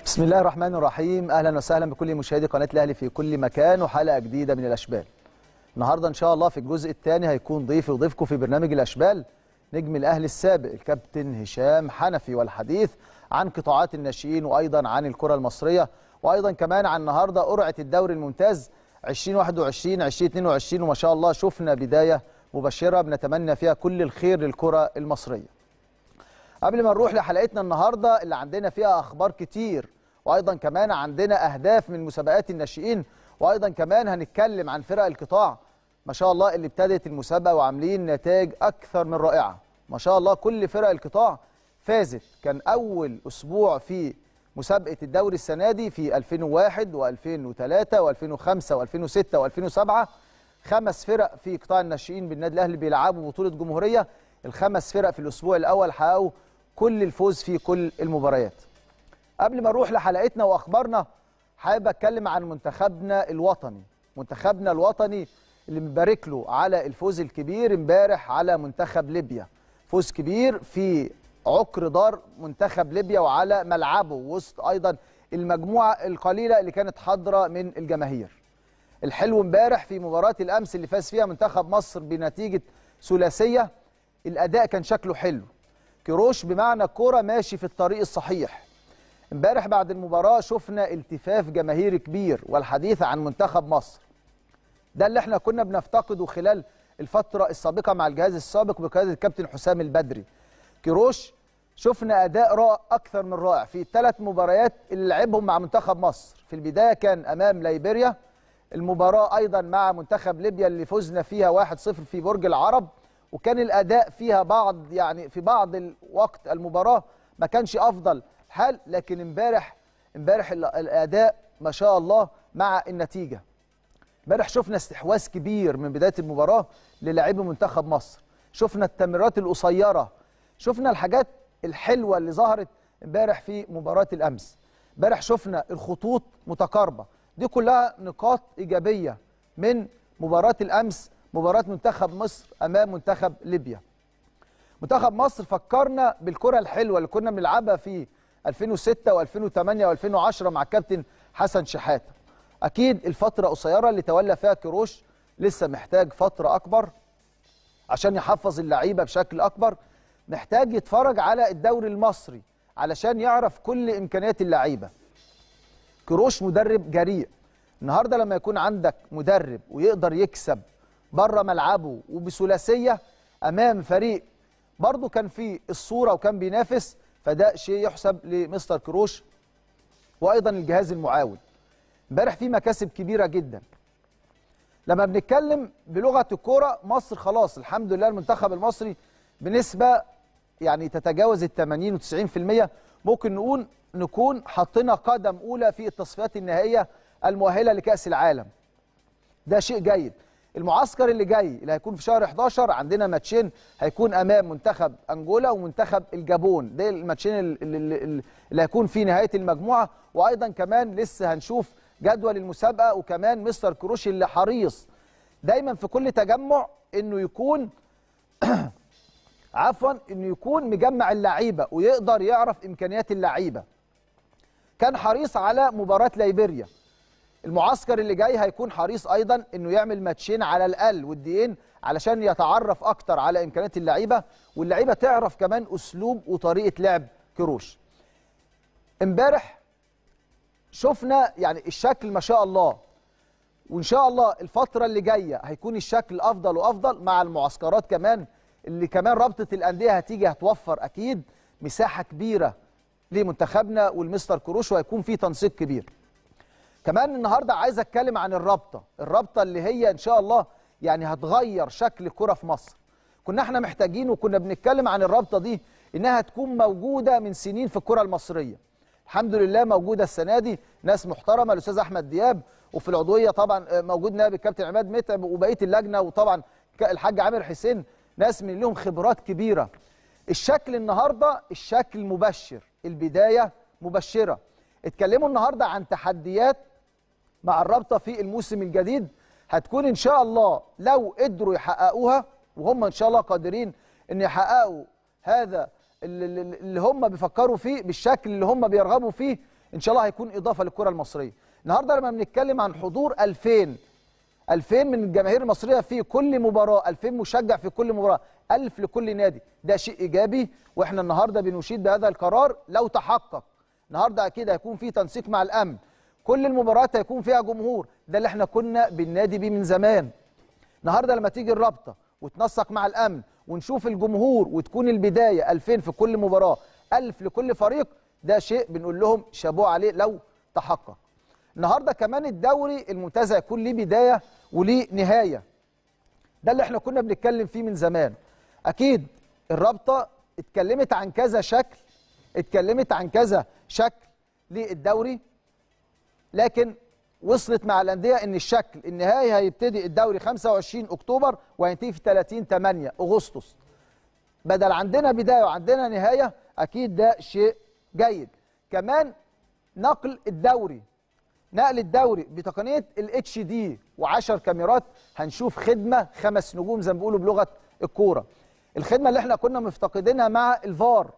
بسم الله الرحمن الرحيم اهلا وسهلا بكل مشاهدي قناه الاهلي في كل مكان وحلقه جديده من الاشبال النهارده ان شاء الله في الجزء الثاني هيكون ضيفي وضيفكم في برنامج الاشبال نجم الاهلي السابق الكابتن هشام حنفي والحديث عن قطاعات الناشئين وايضا عن الكره المصريه وايضا كمان عن النهارده قرعه الدوري الممتاز 2021 2022 وما شاء الله شفنا بدايه مبشره بنتمنى فيها كل الخير للكره المصريه قبل ما نروح لحلقتنا النهارده اللي عندنا فيها اخبار كتير وايضا كمان عندنا اهداف من مسابقات الناشئين وايضا كمان هنتكلم عن فرق القطاع ما شاء الله اللي ابتدت المسابقه وعاملين نتائج اكثر من رائعه ما شاء الله كل فرق القطاع فازت كان اول اسبوع في مسابقه الدوري السنه دي في 2001 و2003 و2005 و2006 و2007 خمس فرق في قطاع الناشئين بالنادي الاهلي بيلعبوا بطوله جمهوريه الخمس فرق في الاسبوع الاول حققوا كل الفوز في كل المباريات قبل ما نروح لحلقتنا واخبارنا حابب اتكلم عن منتخبنا الوطني منتخبنا الوطني اللي مبارك له على الفوز الكبير امبارح على منتخب ليبيا فوز كبير في عكر دار منتخب ليبيا وعلى ملعبه وسط ايضا المجموعه القليله اللي كانت حاضره من الجماهير الحلو امبارح في مباراه الامس اللي فاز فيها منتخب مصر بنتيجه ثلاثيه الاداء كان شكله حلو كيروش بمعنى الكوره ماشي في الطريق الصحيح امبارح بعد المباراه شفنا التفاف جماهيري كبير والحديث عن منتخب مصر ده اللي احنا كنا بنفتقده خلال الفتره السابقه مع الجهاز السابق بقياده الكابتن حسام البدري كيروش شفنا اداء رائع اكثر من رائع في الثلاث مباريات اللي لعبهم مع منتخب مصر في البدايه كان امام ليبيريا المباراه ايضا مع منتخب ليبيا اللي فزنا فيها 1-0 في برج العرب وكان الاداء فيها بعض يعني في بعض الوقت المباراه ما كانش افضل حال لكن امبارح امبارح الاداء ما شاء الله مع النتيجه امبارح شفنا استحواذ كبير من بدايه المباراه للاعبي منتخب مصر شفنا التمريرات القصيره شفنا الحاجات الحلوه اللي ظهرت امبارح في مباراه الامس امبارح شفنا الخطوط متقاربه دي كلها نقاط ايجابيه من مباراه الامس مباراه منتخب مصر امام منتخب ليبيا منتخب مصر فكرنا بالكره الحلوه اللي كنا بنلعبها في 2006 و2008 و2010 مع الكابتن حسن شحاته اكيد الفتره قصيره اللي تولى فيها كيروش لسه محتاج فتره اكبر عشان يحفظ اللعيبه بشكل اكبر محتاج يتفرج على الدوري المصري علشان يعرف كل امكانيات اللعيبه كيروش مدرب جريء النهارده لما يكون عندك مدرب ويقدر يكسب بره ملعبه وبثلاثيه امام فريق برضه كان في الصوره وكان بينافس فده شيء يحسب لمستر كروش وايضا الجهاز المعاون امبارح في مكاسب كبيره جدا لما بنتكلم بلغه الكوره مصر خلاص الحمد لله المنتخب المصري بنسبه يعني تتجاوز ال 80 و90% ممكن نقول نكون حطينا قدم اولى في التصفيات النهائيه المؤهله لكاس العالم ده شيء جيد المعسكر اللي جاي اللي هيكون في شهر 11 عندنا ماتشين هيكون امام منتخب انجولا ومنتخب الجابون ده الماتشين اللي, اللي, اللي هيكون في نهايه المجموعه وايضا كمان لسه هنشوف جدول المسابقه وكمان مستر كروش اللي حريص دايما في كل تجمع انه يكون عفوا انه يكون مجمع اللعيبه ويقدر يعرف امكانيات اللعيبه كان حريص على مباراه ليبيريا المعسكر اللي جاي هيكون حريص ايضا انه يعمل ماتشين على الاقل وديين علشان يتعرف اكتر على امكانيات اللعيبه واللعيبه تعرف كمان اسلوب وطريقه لعب كروش امبارح شفنا يعني الشكل ما شاء الله وان شاء الله الفتره اللي جايه هيكون الشكل افضل وافضل مع المعسكرات كمان اللي كمان رابطه الانديه هتيجي هتوفر اكيد مساحه كبيره لمنتخبنا والمستر كروش وهيكون في تنسيق كبير كمان النهارده عايز اتكلم عن الرابطه الرابطه اللي هي ان شاء الله يعني هتغير شكل الكره في مصر كنا احنا محتاجين وكنا بنتكلم عن الرابطه دي انها تكون موجوده من سنين في الكره المصريه الحمد لله موجوده السنه دي ناس محترمه الاستاذ احمد دياب وفي العضويه طبعا موجود نائب الكابتن عماد متعب وبقيه اللجنه وطبعا الحاج عامر حسين ناس من لهم خبرات كبيره الشكل النهارده الشكل مبشر البدايه مبشره اتكلموا النهارده عن تحديات مع الرابطه في الموسم الجديد هتكون ان شاء الله لو قدروا يحققوها وهم ان شاء الله قادرين ان يحققوا هذا اللي اللي هم بيفكروا فيه بالشكل اللي هم بيرغبوا فيه ان شاء الله هيكون اضافه للكره المصريه النهارده لما بنتكلم عن حضور 2000 2000 من الجماهير المصريه في كل مباراه 2000 مشجع في كل مباراه 1000 لكل نادي ده شيء ايجابي واحنا النهارده بنشيد بهذا القرار لو تحقق النهارده اكيد هيكون في تنسيق مع الامن كل المباريات هيكون فيها جمهور ده اللي احنا كنا بننادي بيه من زمان النهارده لما تيجي الرابطه وتنسق مع الامن ونشوف الجمهور وتكون البدايه 2000 في كل مباراه 1000 لكل فريق ده شيء بنقول لهم شابوه عليه لو تحقق النهارده كمان الدوري الممتاز هيكون ليه بدايه وليه نهايه ده اللي احنا كنا بنتكلم فيه من زمان اكيد الرابطه اتكلمت عن كذا شكل اتكلمت عن كذا شكل للدوري لكن وصلت مع الانديه ان الشكل النهائي هيبتدي الدوري 25 اكتوبر وهينتهي في 30 8 اغسطس بدل عندنا بدايه وعندنا نهايه اكيد ده شيء جيد كمان نقل الدوري نقل الدوري بتقنيه الاتش دي و10 كاميرات هنشوف خدمه خمس نجوم زي ما بيقولوا بلغه الكوره الخدمه اللي احنا كنا مفتقدينها مع الفار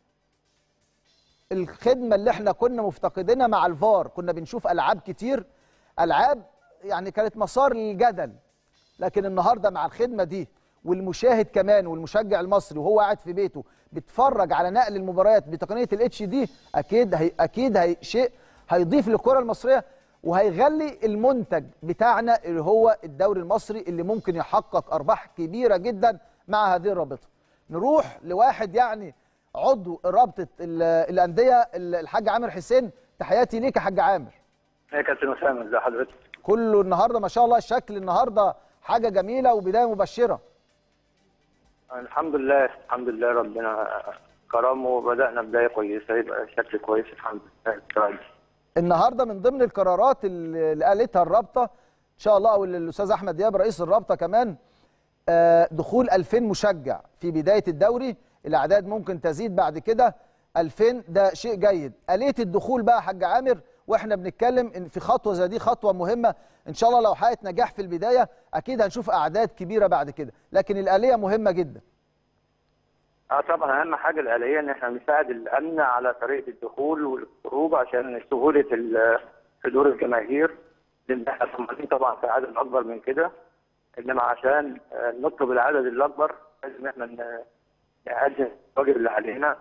الخدمه اللي احنا كنا مفتقدينها مع الفار كنا بنشوف العاب كتير العاب يعني كانت مسار للجدل لكن النهارده مع الخدمه دي والمشاهد كمان والمشجع المصري وهو قاعد في بيته بيتفرج على نقل المباريات بتقنيه الاتش دي اكيد هي اكيد هي شيء هيضيف للكره المصريه وهيغلي المنتج بتاعنا اللي هو الدوري المصري اللي ممكن يحقق ارباح كبيره جدا مع هذه الرابطه نروح لواحد يعني عضو رابطه الانديه الحاج عامر حسين تحياتي ليك يا حاج عامر يا كابتن اسامه ازي حضرتك كله النهارده ما شاء الله الشكل النهارده حاجه جميله وبدايه مبشره الحمد لله الحمد لله ربنا كرمه وبدانا بدايه كويسه يبقى شكل كويس الحمد لله النهارده من ضمن القرارات اللي قالتها الرابطه ان شاء الله او الاستاذ احمد دياب رئيس الرابطه كمان دخول 2000 مشجع في بدايه الدوري الاعداد ممكن تزيد بعد كده 2000 ده شيء جيد آلية الدخول بقى يا حاج عامر واحنا بنتكلم ان في خطوه زي دي خطوه مهمه ان شاء الله لو حققت نجاح في البدايه اكيد هنشوف اعداد كبيره بعد كده لكن الاليه مهمه جدا اه طبعا اهم حاجه الاليه ان احنا نساعد الامن على طريقه الدخول والخروج عشان سهوله حضور الجماهير لان احنا طمعانين طبعا في عدد اكبر من كده انما عشان نطلب العدد الاكبر لازم احنا نقدم الواجب اللي علينا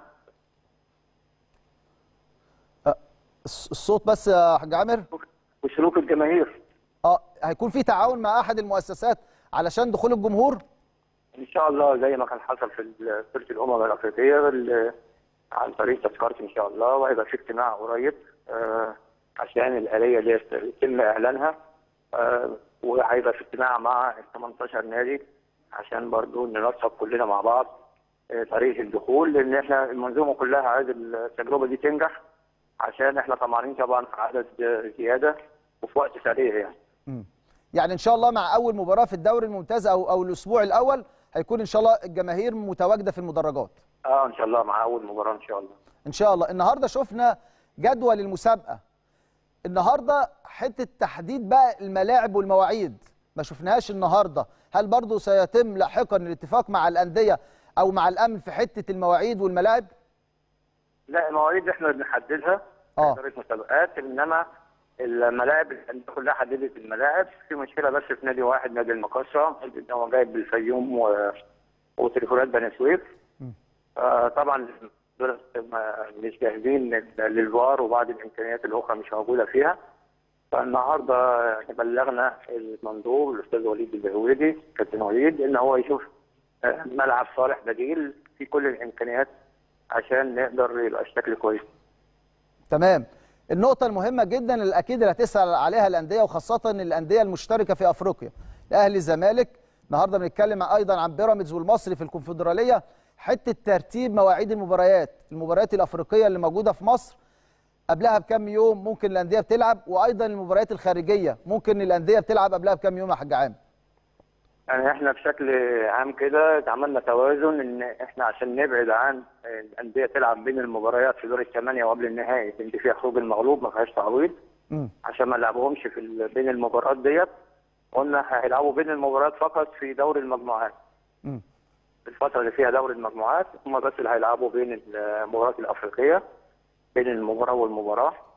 الصوت بس يا حاج عامر وسلوك الجماهير اه هيكون في تعاون مع احد المؤسسات علشان دخول الجمهور ان شاء الله زي ما كان حصل في بطوله الامم الافريقيه عن طريق تذكرتي ان شاء الله وهيبقى في اجتماع قريب آه عشان الاليه دي يتم اعلانها آه وهيبقى في اجتماع مع ال 18 نادي عشان برضو ننسق كلنا مع بعض آه طريقه الدخول لان احنا المنظومه كلها عايز التجربه دي تنجح عشان احنا طمعانين طبعا في عدد زياده وفي وقت سريع يعني. م. يعني ان شاء الله مع اول مباراه في الدوري الممتاز او او الاسبوع الاول هيكون ان شاء الله الجماهير متواجده في المدرجات. اه ان شاء الله مع اول مباراه ان شاء الله. ان شاء الله النهارده شفنا جدول المسابقه. النهارده حته تحديد بقى الملاعب والمواعيد ما شفناهاش النهارده، هل برضه سيتم لاحقا الاتفاق مع الانديه او مع الامن في حته المواعيد والملاعب؟ لا المواعيد احنا بنحددها اه اداره مسابقات انما الملاعب الانديه كلها حددت الملاعب في مشكله بس في نادي واحد نادي المقصه ان هو جايب بالفيوم و... وتليفونات بني سويف آه طبعا دول مش جاهزين للفار وبعض الامكانيات الاخرى مش موجوده فيها فالنهارده بلغنا المندوب الاستاذ وليد البهويدي كابتن وليد ان هو يشوف ملعب صالح بديل في كل الامكانيات عشان نقدر يبقى الشكل كويس. تمام. النقطة المهمة جدا اللي أكيد اللي هتسأل عليها الأندية وخاصة الأندية المشتركة في أفريقيا. الأهلي الزمالك النهارده بنتكلم أيضا عن بيراميدز والمصري في الكونفدرالية حتة ترتيب مواعيد المباريات، المباريات الأفريقية اللي موجودة في مصر قبلها بكام يوم ممكن الأندية بتلعب وأيضا المباريات الخارجية ممكن الأندية بتلعب قبلها بكام يوم يا حاج عام. يعني احنا بشكل عام كده عملنا توازن ان احنا عشان نبعد عن الانديه تلعب بين المباريات في دور الثمانيه وقبل النهائي اللي فيها خروج المغلوب ما فيهاش تعويض عشان ما نلعبهمش في بين المباريات ديت قلنا هيلعبوا بين المباريات فقط في دوري المجموعات. م. الفتره اللي فيها دوري المجموعات هم بس اللي هيلعبوا بين المباريات الافريقيه بين المباراه والمباراه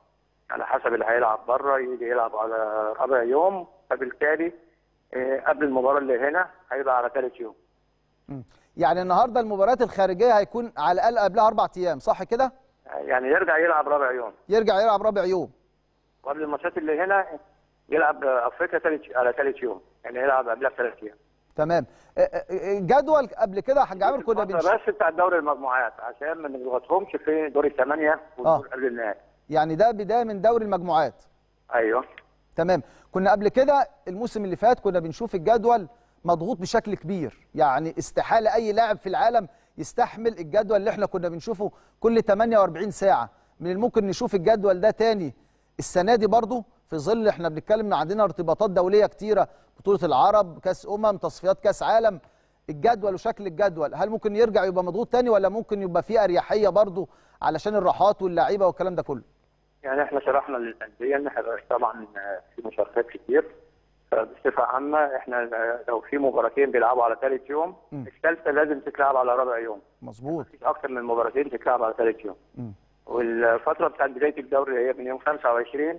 على حسب اللي هيلعب بره يجي يلعب على رابع يوم فبالتالي آه، قبل المباراه اللي هنا هيبقى على ثالث يوم مم. يعني النهارده المباريات الخارجيه هيكون على الاقل قبلها اربع ايام صح كده؟ يعني يرجع يلعب رابع يوم يرجع يلعب رابع يوم وقبل الماتشات اللي هنا يلعب افريقيا ثالث على ثالث يوم يعني يلعب قبلها بثلاث ايام تمام آه، آه، آه، جدول قبل كده يا حاج عامر كنا بنشوف بس بتاع دوري المجموعات عشان ما نضغطهمش في دور الثمانيه والدور قبل النهائي يعني ده بدايه من دوري المجموعات ايوه تمام كنا قبل كده الموسم اللي فات كنا بنشوف الجدول مضغوط بشكل كبير يعني استحاله اي لاعب في العالم يستحمل الجدول اللي احنا كنا بنشوفه كل 48 ساعه من الممكن نشوف الجدول ده تاني السنه دي برضو في ظل احنا بنتكلم ان عندنا ارتباطات دوليه كتيره بطوله العرب كاس امم تصفيات كاس عالم الجدول وشكل الجدول هل ممكن يرجع يبقى مضغوط تاني ولا ممكن يبقى فيه اريحيه برضو علشان الراحات واللعيبه والكلام ده كله يعني احنا شرحنا للانديه ان احنا طبعا في مشاركات كتير فبصفه عامه احنا لو في مباراتين بيلعبوا على ثالث يوم مم. الثالثه لازم تتلعب على رابع يوم مظبوط مفيش اكتر من مباراتين تتلعب على ثالث يوم مم. والفتره بتاعت بدايه الدوري هي من يوم 25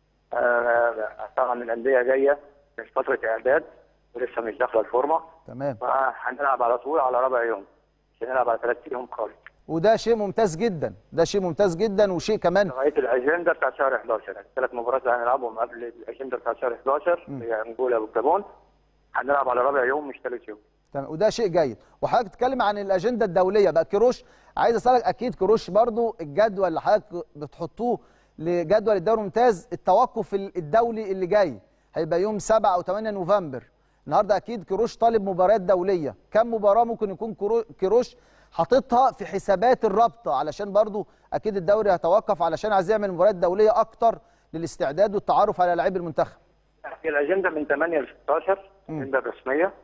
آه، طبعا الانديه جايه مش فتره اعداد ولسه مش داخله الفورمه تمام فهنلعب على طول على رابع يوم مش هنلعب على ثلاث يوم خالص وده شيء ممتاز جدا ده شيء ممتاز جدا وشيء كمان لغايه الاجنده بتاع شهر 11 الثلاث مباريات اللي هنلعبهم قبل الاجنده بتاع شهر 11 هي انجولا والجابون هنلعب على رابع يوم مش ثالث يوم تمام وده شيء جيد وحضرتك تتكلم عن الاجنده الدوليه بقى كروش عايز اسالك اكيد كروش برضو الجدول اللي حضرتك بتحطوه لجدول الدوري الممتاز التوقف الدولي اللي جاي هيبقى يوم 7 او 8 نوفمبر النهارده اكيد كروش طالب مباريات دوليه كم مباراه ممكن يكون كرو- كروش حاططها في حسابات الرابطه علشان برضو اكيد الدوري هيتوقف علشان عايز يعمل مباريات دوليه اكتر للاستعداد والتعرف على لاعبي المنتخب هي الاجنده من 8 ل 16 الاجنده الرسميه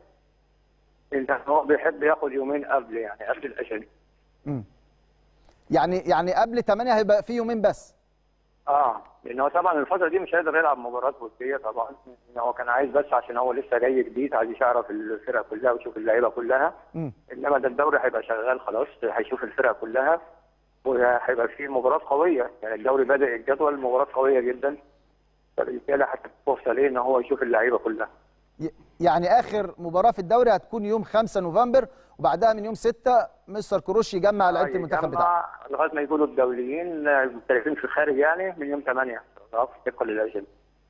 انت هو بيحب ياخد يومين قبل يعني قبل الاجنده مم. يعني يعني قبل 8 هيبقى في يومين بس اه لان هو طبعا الفتره دي مش هيقدر يلعب مباراه وديه طبعا إن هو كان عايز بس عشان هو لسه جاي جديد عايز يعرف الفرق كلها ويشوف اللعيبه كلها مم. انما ده الدوري هيبقى شغال خلاص هيشوف الفرق كلها وهيبقى فيه مباراه قويه يعني الدوري بادئ الجدول مباراه قويه جدا فبالتالي هتبقى فرصه ليه ان هو يشوف اللعيبه كلها ي- يعني اخر مباراه في الدوري هتكون يوم 5 نوفمبر وبعدها من يوم 6 مستر كروش يجمع لعيبه المنتخب بتاعه يجمع لغايه ما يقولوا الدوليين المحترفين في الخارج يعني من يوم 8 طبقا للاجنده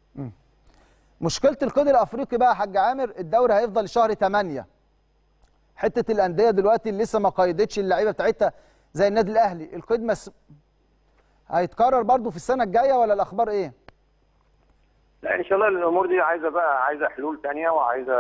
مشكله القيد الافريقي بقى يا حاج عامر الدوري هيفضل لشهر 8 حته الانديه دلوقتي اللي لسه ما قيدتش اللعيبه بتاعتها زي النادي الاهلي القيد مس... هيتكرر برضو في السنه الجايه ولا الاخبار ايه لا ان شاء الله الامور دي عايزه بقى عايزه حلول ثانيه وعايزه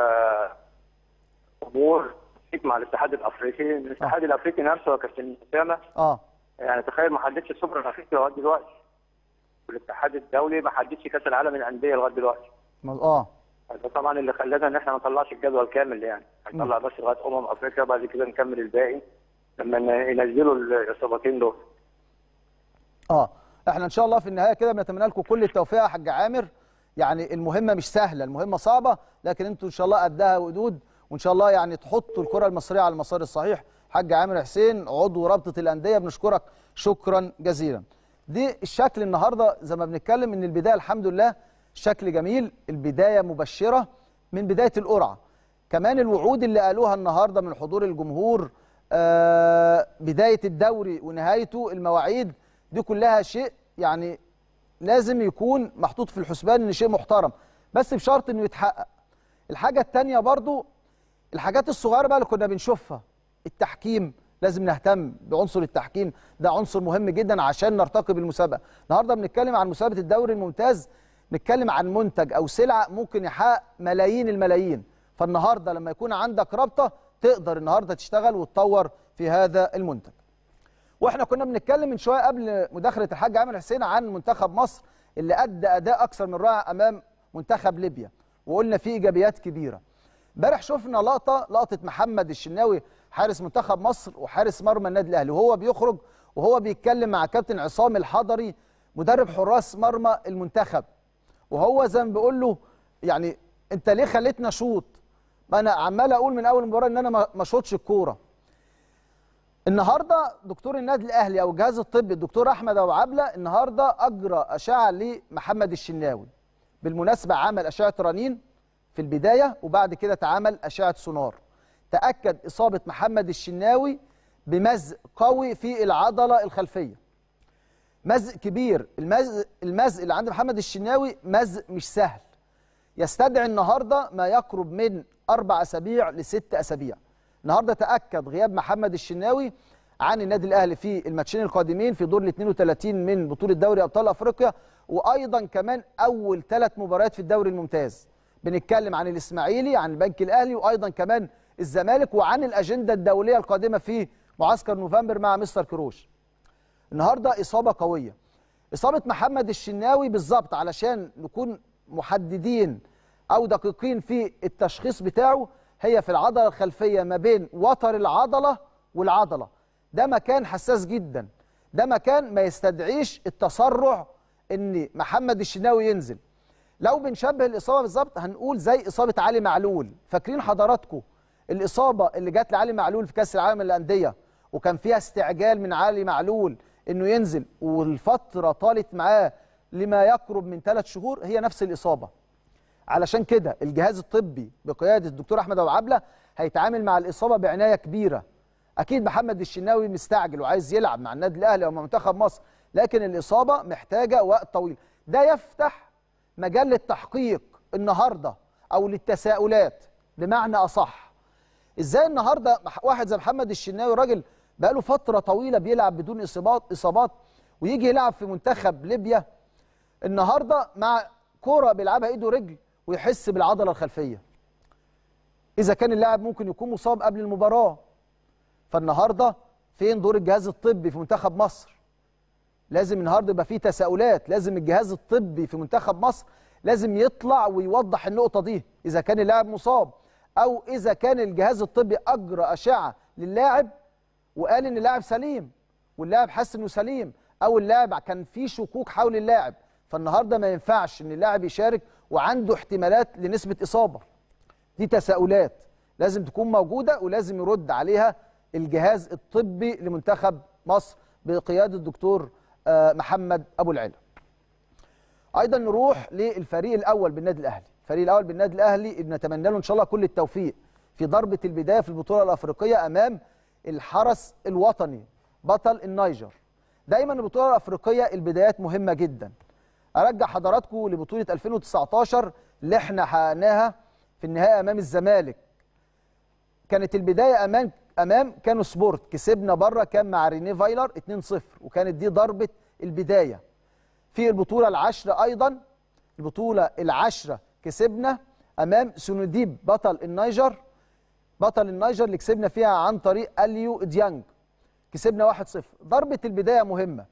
امور تمسك مع الاتحاد الافريقي الاتحاد الافريقي نفسه يا كابتن اسامه اه يعني تخيل ما حددش السوبر الافريقي لغايه دلوقتي والاتحاد الدولي ما حددش كاس العالم للانديه لغايه دلوقتي م- اه ده طبعا اللي خلانا ان احنا ما نطلعش الجدول كامل يعني هنطلع بس لغايه امم افريقيا بعد كده نكمل الباقي لما ن- ينزلوا الاصابتين دول اه احنا ان شاء الله في النهايه كده بنتمنى لكم كل التوفيق يا حاج عامر يعني المهمه مش سهله المهمه صعبه لكن انتوا ان شاء الله قدها وقدود وان شاء الله يعني تحطوا الكره المصريه على المسار الصحيح حاج عامر حسين عضو رابطه الانديه بنشكرك شكرا جزيلا دي الشكل النهارده زي ما بنتكلم ان البدايه الحمد لله شكل جميل البدايه مبشره من بدايه القرعه كمان الوعود اللي قالوها النهارده من حضور الجمهور آه بدايه الدوري ونهايته المواعيد دي كلها شيء يعني لازم يكون محطوط في الحسبان ان شيء محترم بس بشرط انه يتحقق الحاجه الثانيه برضو الحاجات الصغيره بقى اللي كنا بنشوفها التحكيم لازم نهتم بعنصر التحكيم ده عنصر مهم جدا عشان نرتقي بالمسابقه النهارده بنتكلم عن مسابقه الدوري الممتاز نتكلم عن منتج او سلعه ممكن يحقق ملايين الملايين فالنهارده لما يكون عندك رابطه تقدر النهارده تشتغل وتطور في هذا المنتج واحنا كنا بنتكلم من شويه قبل مداخله الحاج عامر حسين عن منتخب مصر اللي ادى اداء اكثر من رائع امام منتخب ليبيا وقلنا فيه ايجابيات كبيره امبارح شفنا لقطه لقطه محمد الشناوي حارس منتخب مصر وحارس مرمى النادي الاهلي وهو بيخرج وهو بيتكلم مع كابتن عصام الحضري مدرب حراس مرمى المنتخب وهو زي ما بيقول له يعني انت ليه خليتنا شوط ما انا عمال اقول من اول مباراه ان انا ما- ما شوطش الكوره النهارده دكتور النادي الاهلي او الجهاز الطبي الدكتور احمد ابو عبله النهارده اجرى اشعه لمحمد الشناوي بالمناسبه عمل اشعه رنين في البدايه وبعد كده اتعمل اشعه سونار تاكد اصابه محمد الشناوي بمزق قوي في العضله الخلفيه مزق كبير المزق المزق اللي عند محمد الشناوي مزق مش سهل يستدعي النهارده ما يقرب من اربع اسابيع لست اسابيع النهارده تاكد غياب محمد الشناوي عن النادي الاهلي في الماتشين القادمين في دور ال 32 من بطوله دوري ابطال افريقيا وايضا كمان اول ثلاث مباريات في الدوري الممتاز بنتكلم عن الاسماعيلي عن البنك الاهلي وايضا كمان الزمالك وعن الاجنده الدوليه القادمه في معسكر نوفمبر مع مستر كروش النهارده اصابه قويه اصابه محمد الشناوي بالظبط علشان نكون محددين او دقيقين في التشخيص بتاعه هي في العضله الخلفيه ما بين وتر العضله والعضله ده مكان حساس جدا ده مكان ما يستدعيش التسرع ان محمد الشناوي ينزل لو بنشبه الاصابه بالظبط هنقول زي اصابه علي معلول فاكرين حضراتكم الاصابه اللي جت لعلي معلول في كاس العالم للانديه وكان فيها استعجال من علي معلول انه ينزل والفتره طالت معاه لما يقرب من ثلاث شهور هي نفس الاصابه علشان كده الجهاز الطبي بقياده الدكتور احمد ابو عبله هيتعامل مع الاصابه بعنايه كبيره اكيد محمد الشناوي مستعجل وعايز يلعب مع النادي الاهلي او مع منتخب مصر لكن الاصابه محتاجه وقت طويل ده يفتح مجال للتحقيق النهارده او للتساؤلات بمعنى اصح ازاي النهارده واحد زي محمد الشناوي راجل بقاله فتره طويله بيلعب بدون اصابات اصابات ويجي يلعب في منتخب ليبيا النهارده مع كوره بيلعبها ايده ورجل ويحس بالعضله الخلفيه اذا كان اللاعب ممكن يكون مصاب قبل المباراه فالنهارده فين دور الجهاز الطبي في منتخب مصر لازم النهارده يبقى فيه تساؤلات لازم الجهاز الطبي في منتخب مصر لازم يطلع ويوضح النقطه دي اذا كان اللاعب مصاب او اذا كان الجهاز الطبي اجرى اشعه للاعب وقال ان اللاعب سليم واللاعب حس انه سليم او اللاعب كان في شكوك حول اللاعب فالنهارده ما ينفعش ان اللاعب يشارك وعنده احتمالات لنسبه اصابه دي تساؤلات لازم تكون موجوده ولازم يرد عليها الجهاز الطبي لمنتخب مصر بقياده الدكتور محمد ابو العلا ايضا نروح للفريق الاول بالنادي الاهلي الفريق الاول بالنادي الاهلي نتمنى له ان شاء الله كل التوفيق في ضربه البدايه في البطوله الافريقيه امام الحرس الوطني بطل النيجر دايما البطوله الافريقيه البدايات مهمه جدا ارجع حضراتكم لبطوله 2019 اللي احنا حققناها في النهائي امام الزمالك كانت البدايه امام امام كانوا سبورت كسبنا بره كان مع ريني فايلر 2-0 وكانت دي ضربه البدايه في البطوله العشره ايضا البطوله العشره كسبنا امام سونوديب بطل النيجر بطل النيجر اللي كسبنا فيها عن طريق اليو ديانج كسبنا 1-0 ضربه البدايه مهمه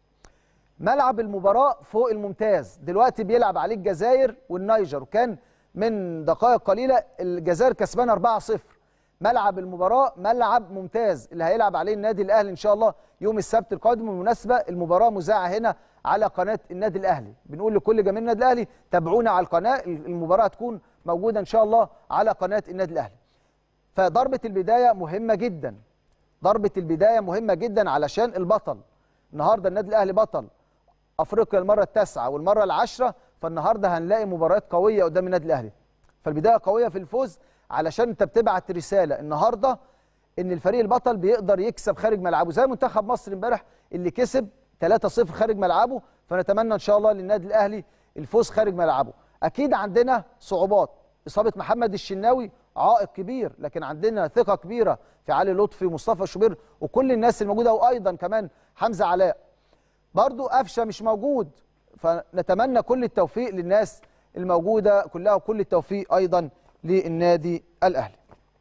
ملعب المباراه فوق الممتاز دلوقتي بيلعب عليه الجزائر والنيجر وكان من دقائق قليله الجزائر كسبانه 4-0 ملعب المباراه ملعب ممتاز اللي هيلعب عليه النادي الاهلي ان شاء الله يوم السبت القادم بالمناسبه المباراه مذاعه هنا على قناه النادي الاهلي بنقول لكل جماهير النادي الاهلي تابعونا على القناه المباراه تكون موجوده ان شاء الله على قناه النادي الاهلي فضربه البدايه مهمه جدا ضربه البدايه مهمه جدا علشان البطل النهارده النادي الاهلي بطل افريقيا المره التاسعه والمره العاشره فالنهارده هنلاقي مباريات قويه قدام النادي الاهلي فالبدايه قويه في الفوز علشان انت بتبعت رساله النهارده ان الفريق البطل بيقدر يكسب خارج ملعبه زي منتخب مصر امبارح اللي كسب 3-0 خارج ملعبه فنتمنى ان شاء الله للنادي الاهلي الفوز خارج ملعبه اكيد عندنا صعوبات اصابه محمد الشناوي عائق كبير لكن عندنا ثقه كبيره في علي لطفي ومصطفى شوبير وكل الناس الموجوده وايضا كمان حمزه علاء برضو قفشه مش موجود فنتمنى كل التوفيق للناس الموجوده كلها وكل التوفيق ايضا للنادي الاهلي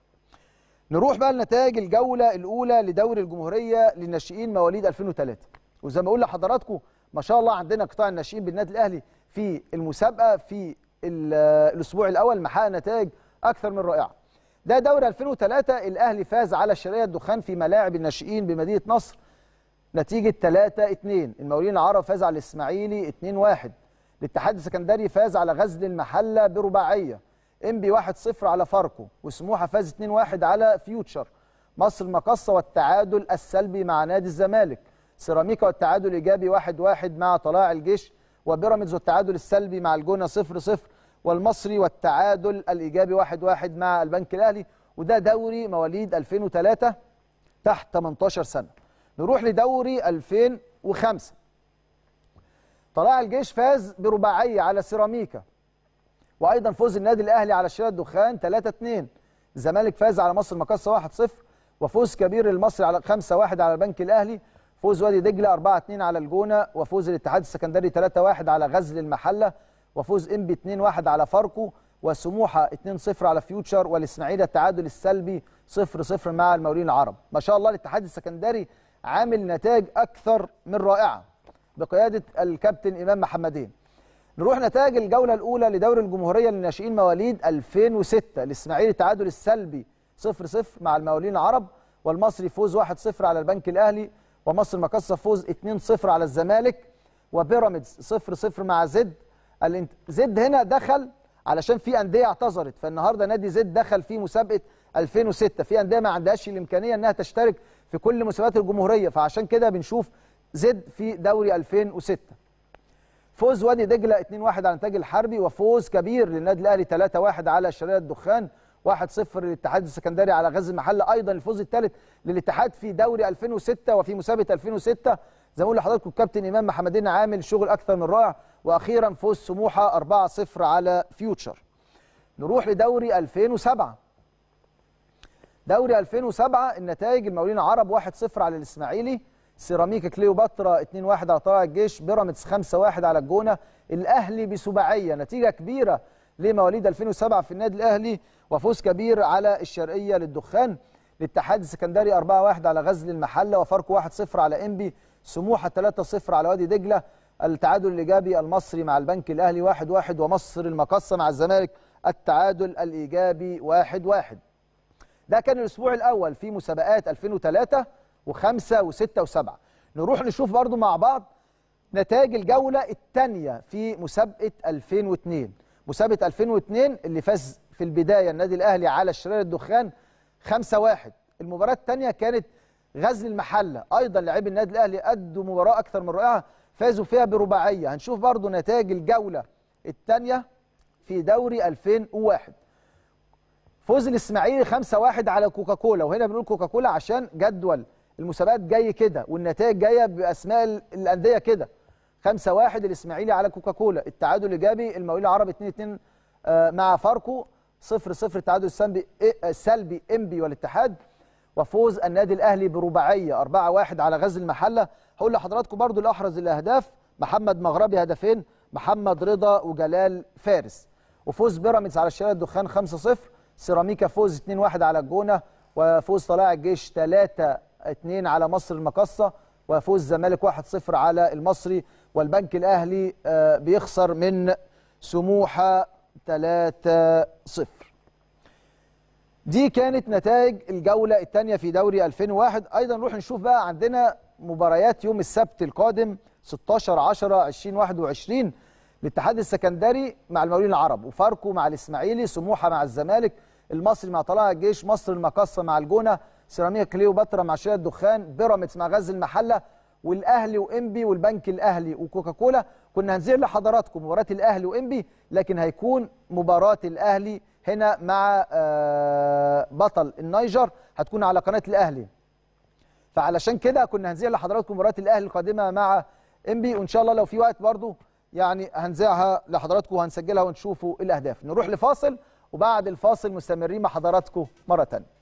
نروح بقى لنتائج الجوله الاولى لدوري الجمهوريه للناشئين مواليد 2003 وزي ما اقول لحضراتكم ما شاء الله عندنا قطاع الناشئين بالنادي الاهلي في المسابقه في الاسبوع الاول محقق نتائج اكثر من رائعه ده دوري 2003 الاهلي فاز على الشرقيه الدخان في ملاعب الناشئين بمدينه نصر نتيجه 3 2 المقاولين العرب فاز على الاسماعيلي 2 1 الاتحاد السكندري فاز على غزل المحله برباعيه انبي 1-0 على فاركو وسموحه فاز 2-1 على فيوتشر مصر المقصه والتعادل السلبي مع نادي الزمالك سيراميكا والتعادل الايجابي 1 1 مع طلائع الجيش وبيراميدز والتعادل السلبي مع الجونه 0 0 والمصري والتعادل الايجابي 1 1 مع البنك الاهلي وده دوري مواليد 2003 تحت 18 سنه نروح لدوري 2005 طلائع الجيش فاز برباعيه على سيراميكا وايضا فوز النادي الاهلي على شارع الدخان 3 2 الزمالك فاز على مصر المقاصه 1 0 وفوز كبير المصري على 5 1 على البنك الاهلي فوز وادي دجله 4 2 على الجونه وفوز الاتحاد السكندري 3 1 على غزل المحله وفوز انبي 2 1 على فاركو وسموحه 2 0 على فيوتشر والاسماعيلي التعادل السلبي 0 0 مع المقاولين العرب ما شاء الله الاتحاد السكندري عامل نتائج اكثر من رائعه بقياده الكابتن امام محمدين نروح نتائج الجوله الاولى لدوري الجمهوريه للناشئين مواليد 2006 الاسماعيلي التعادل السلبي 0 0 مع المقاولين العرب والمصري فوز 1 0 على البنك الاهلي ومصر المقاصه فوز 2 0 على الزمالك وبيراميدز 0 0 مع زد الانت... زد هنا دخل علشان في انديه اعتذرت فالنهارده نادي زد دخل في مسابقه 2006 في انديه ما عندهاش الامكانيه انها تشترك في كل مسابقات الجمهوريه فعشان كده بنشوف زد في دوري 2006 فوز وادي دجله 2-1 على الانتاج الحربي وفوز كبير للنادي الاهلي 3-1 على شريره الدخان 1-0 للاتحاد السكندري على غزل المحله ايضا الفوز الثالث للاتحاد في دوري 2006 وفي مسابقه 2006 زي ما بقول لحضراتكم الكابتن امام محمدين عامل شغل اكثر من رائع واخيرا فوز سموحه 4-0 على فيوتشر نروح لدوري 2007 دوري 2007 النتائج المقاولين العرب 1-0 على الاسماعيلي سيراميكا كليوباترا 2-1 على طلائع الجيش بيراميدز 5-1 على الجونه الاهلي بسباعيه نتيجه كبيره لمواليد 2007 في النادي الاهلي وفوز كبير على الشرقيه للدخان الاتحاد السكندري 4-1 على غزل المحله وفاركو 1-0 على انبي سموحه 3-0 على وادي دجله التعادل الايجابي المصري مع البنك الاهلي 1-1 ومصر المقصه مع الزمالك التعادل الايجابي 1-1 ده كان الاسبوع الاول في مسابقات 2003 وخمسة وستة وسبعة نروح نشوف برضو مع بعض نتائج الجولة الثانية في مسابقة 2002 مسابقة 2002 اللي فاز في البداية النادي الأهلي على الشرير الدخان 5-1 المباراة الثانية كانت غزل المحلة أيضا لاعبي النادي الأهلي أدوا مباراة أكثر من رائعة فازوا فيها برباعية هنشوف برضو نتائج الجولة الثانية في دوري 2001 فوز الإسماعيلي 5-1 على كوكاكولا وهنا بنقول كوكاكولا عشان جدول المسابقات جاي كده والنتائج جايه باسماء الانديه كده 5 1 الاسماعيلي على كوكاكولا التعادل الايجابي المقاولين العرب 2 2 مع فاركو 0 0 التعادل السلبي السلبي انبي والاتحاد وفوز النادي الاهلي برباعيه 4 1 على غزل المحله هقول لحضراتكم برضو اللي احرز الاهداف محمد مغربي هدفين محمد رضا وجلال فارس وفوز بيراميدز على الشارع الدخان 5 0 سيراميكا فوز 2 1 على الجونه وفوز طلائع الجيش 3 2 على مصر المقصة وفوز الزمالك 1-0 على المصري والبنك الأهلي بيخسر من سموحة 3-0 دي كانت نتائج الجولة الثانية في دوري 2001 أيضا نروح نشوف بقى عندنا مباريات يوم السبت القادم 16 10 2021 الاتحاد السكندري مع المقاولين العرب وفاركو مع الإسماعيلي سموحة مع الزمالك المصري مع طلائع الجيش مصر المقصة مع الجونة سيراميكا كليوباترا مع شارع الدخان بيراميدز مع غزل المحله والاهلي وانبي والبنك الاهلي وكوكاكولا كنا هنذيع لحضراتكم مباراه الاهلي وانبي لكن هيكون مباراه الاهلي هنا مع بطل النيجر هتكون على قناه الاهلي فعلشان كده كنا هنذيع لحضراتكم مباراه الاهلي القادمه مع انبي وان شاء الله لو في وقت برضو يعني هنذيعها لحضراتكم وهنسجلها ونشوفوا الاهداف نروح لفاصل وبعد الفاصل مستمرين مع حضراتكم مره ثانيه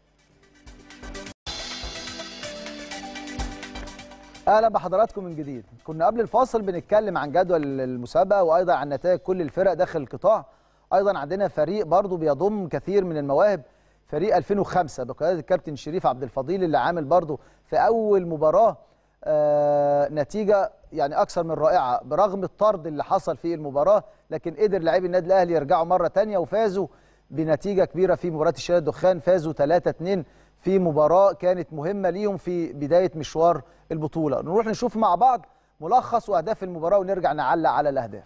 اهلا بحضراتكم من جديد كنا قبل الفاصل بنتكلم عن جدول المسابقه وايضا عن نتائج كل الفرق داخل القطاع ايضا عندنا فريق برضو بيضم كثير من المواهب فريق 2005 بقياده الكابتن شريف عبد الفضيل اللي عامل برضو في اول مباراه آه نتيجه يعني اكثر من رائعه برغم الطرد اللي حصل في المباراه لكن قدر لاعبي النادي الاهلي يرجعوا مره ثانيه وفازوا بنتيجه كبيره في مباراه الشارع الدخان فازوا 3 2 في مباراة كانت مهمة ليهم في بداية مشوار البطولة نروح نشوف مع بعض ملخص وأهداف المباراة ونرجع نعلق على الأهداف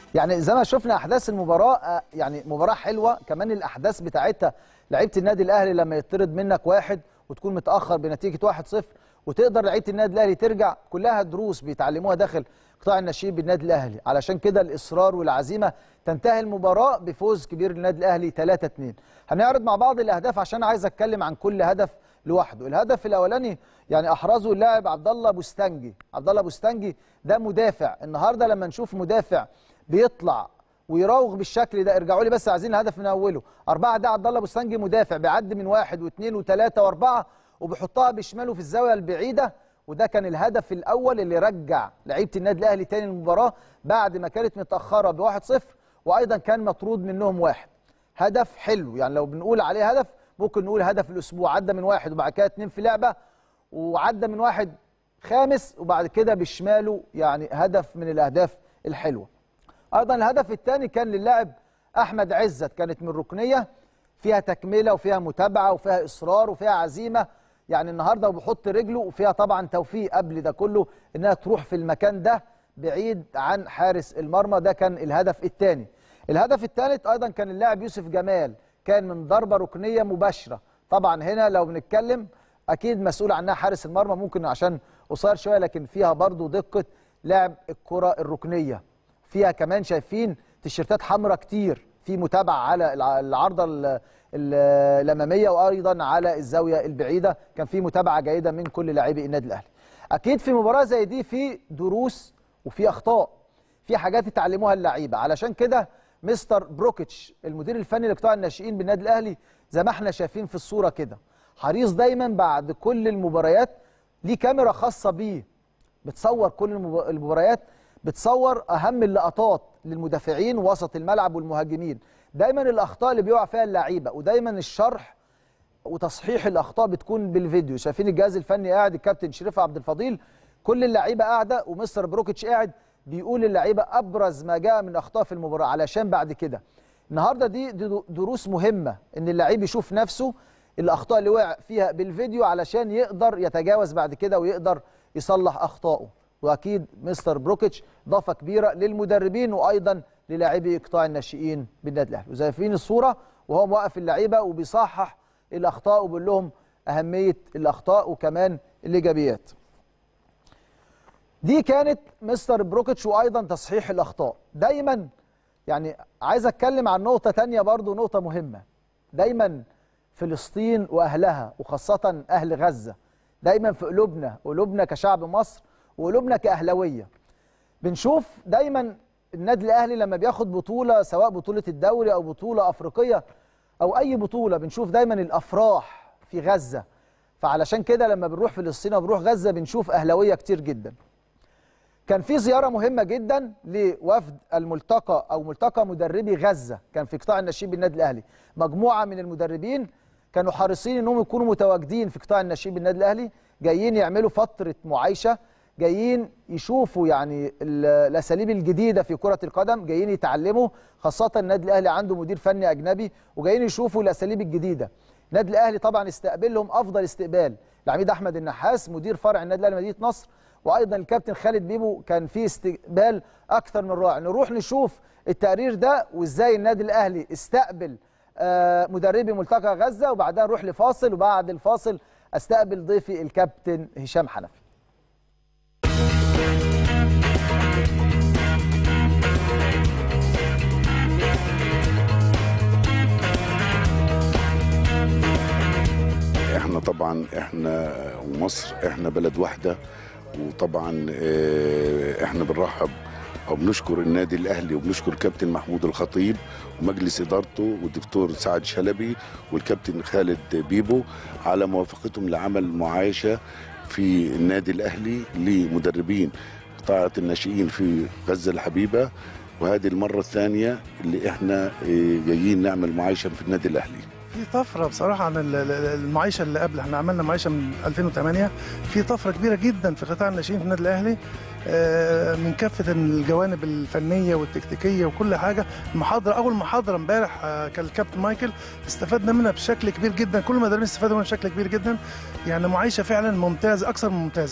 يعني زي ما شفنا احداث المباراه آه، يعني مباراه حلوه كمان الاحداث بتاعتها لعيبه النادي الاهلي لما يطرد منك واحد وتكون متاخر بنتيجه 1-0 وتقدر لعيبه النادي الاهلي ترجع كلها دروس بيتعلموها داخل قطاع الناشئين بالنادي الاهلي علشان كده الاصرار والعزيمه تنتهي المباراه بفوز كبير للنادي الاهلي 3-2 هنعرض مع بعض الاهداف عشان عايز اتكلم عن كل هدف لوحده الهدف الاولاني يعني احرزه اللاعب عبد الله بوستنجي عبد الله بوستنجي ده مدافع النهارده لما نشوف مدافع بيطلع ويراوغ بالشكل ده ارجعوا لي بس عايزين الهدف من اوله أربعة ده عبد الله بوستنجي مدافع بيعدي من واحد واثنين وثلاثة وأربعة وبيحطها بشماله في الزاوية البعيدة وده كان الهدف الأول اللي رجع لعيبة النادي الأهلي تاني المباراة بعد ما كانت متأخرة بواحد صفر وأيضا كان مطرود منهم واحد هدف حلو يعني لو بنقول عليه هدف ممكن نقول هدف الأسبوع عدى من واحد وبعد كده اتنين في لعبة وعدى من واحد خامس وبعد كده بشماله يعني هدف من الأهداف الحلوة ايضا الهدف الثاني كان للاعب احمد عزت كانت من ركنيه فيها تكمله وفيها متابعه وفيها اصرار وفيها عزيمه يعني النهارده وبيحط رجله وفيها طبعا توفيق قبل ده كله انها تروح في المكان ده بعيد عن حارس المرمى ده كان الهدف الثاني الهدف الثالث ايضا كان اللاعب يوسف جمال كان من ضربه ركنيه مباشره طبعا هنا لو بنتكلم اكيد مسؤول عنها حارس المرمى ممكن عشان قصير شويه لكن فيها برضو دقه لعب الكره الركنيه فيها كمان شايفين تيشيرتات حمراء كتير في متابعه على الع- العارضه ال- ال- الاماميه وايضا على الزاويه البعيده كان في متابعه جيده من كل لاعبي النادي الاهلي اكيد في مباراه زي دي في دروس وفي اخطاء في حاجات يتعلموها اللعيبه علشان كده مستر بروكيتش المدير الفني لقطاع الناشئين بالنادي الاهلي زي ما احنا شايفين في الصوره كده حريص دايما بعد كل المباريات ليه كاميرا خاصه بيه بتصور كل المب- المباريات بتصور اهم اللقطات للمدافعين وسط الملعب والمهاجمين دايما الاخطاء اللي بيقع فيها اللعيبه ودايما الشرح وتصحيح الاخطاء بتكون بالفيديو شايفين الجهاز الفني قاعد الكابتن شريف عبد الفضيل كل اللعيبه قاعده ومستر بروكيتش قاعد بيقول للعيبه ابرز ما جاء من اخطاء في المباراه علشان بعد كده النهارده دي, دي دروس مهمه ان اللعيب يشوف نفسه الاخطاء اللي وقع فيها بالفيديو علشان يقدر يتجاوز بعد كده ويقدر يصلح اخطائه واكيد مستر بروكيتش ضافه كبيره للمدربين وايضا للاعبي قطاع الناشئين بالنادي الاهلي وزي الصوره وهو موقف اللعيبه وبيصحح الاخطاء وبيقول لهم اهميه الاخطاء وكمان الايجابيات دي كانت مستر بروكيتش وايضا تصحيح الاخطاء دايما يعني عايز اتكلم عن نقطه تانية برضو نقطه مهمه دايما فلسطين واهلها وخاصه اهل غزه دايما في قلوبنا قلوبنا كشعب مصر وقلوبنا كاهلاويه بنشوف دايما النادي الاهلي لما بياخد بطوله سواء بطوله الدوري او بطوله افريقيه او اي بطوله بنشوف دايما الافراح في غزه فعلشان كده لما بنروح فلسطين او بنروح غزه بنشوف اهلاويه كتير جدا كان في زياره مهمه جدا لوفد الملتقى او ملتقى مدربي غزه كان في قطاع الناشئين بالنادي الاهلي مجموعه من المدربين كانوا حريصين انهم يكونوا متواجدين في قطاع الناشئين بالنادي الاهلي جايين يعملوا فتره معايشه جايين يشوفوا يعني ال- الاساليب الجديده في كره القدم جايين يتعلموا خاصه النادي الاهلي عنده مدير فني اجنبي وجايين يشوفوا الاساليب الجديده النادي الاهلي طبعا استقبلهم افضل استقبال العميد احمد النحاس مدير فرع النادي الاهلي مدينه نصر وايضا الكابتن خالد بيبو كان في استقبال اكثر من رائع نروح نشوف التقرير ده وازاي النادي الاهلي استقبل آه، مدربي ملتقى غزه وبعدها نروح لفاصل وبعد الفاصل استقبل ضيفي الكابتن هشام حنفي احنا طبعا احنا ومصر احنا بلد واحده وطبعا اه، احنا بنرحب او بنشكر النادي الاهلي وبنشكر كابتن محمود الخطيب ومجلس ادارته والدكتور سعد شلبي والكابتن خالد بيبو على موافقتهم لعمل معايشه في النادي الاهلي لمدربين قطاع الناشئين في غزه الحبيبه وهذه المره الثانيه اللي احنا اه، جايين نعمل معايشه في النادي الاهلي في طفره بصراحه عن ال- ال- المعيشه اللي قبل احنا عملنا معيشه من 2008 في طفره كبيره جدا في قطاع الناشئين في النادي الاهلي آه، من كافه الجوانب الفنيه والتكتيكيه وكل حاجه المحاضره اول محاضره امبارح آه، كان الكابتن مايكل استفدنا منها بشكل كبير جدا كل المدربين استفادوا منها بشكل كبير جدا يعني معيشه فعلا ممتازه اكثر من ممتازه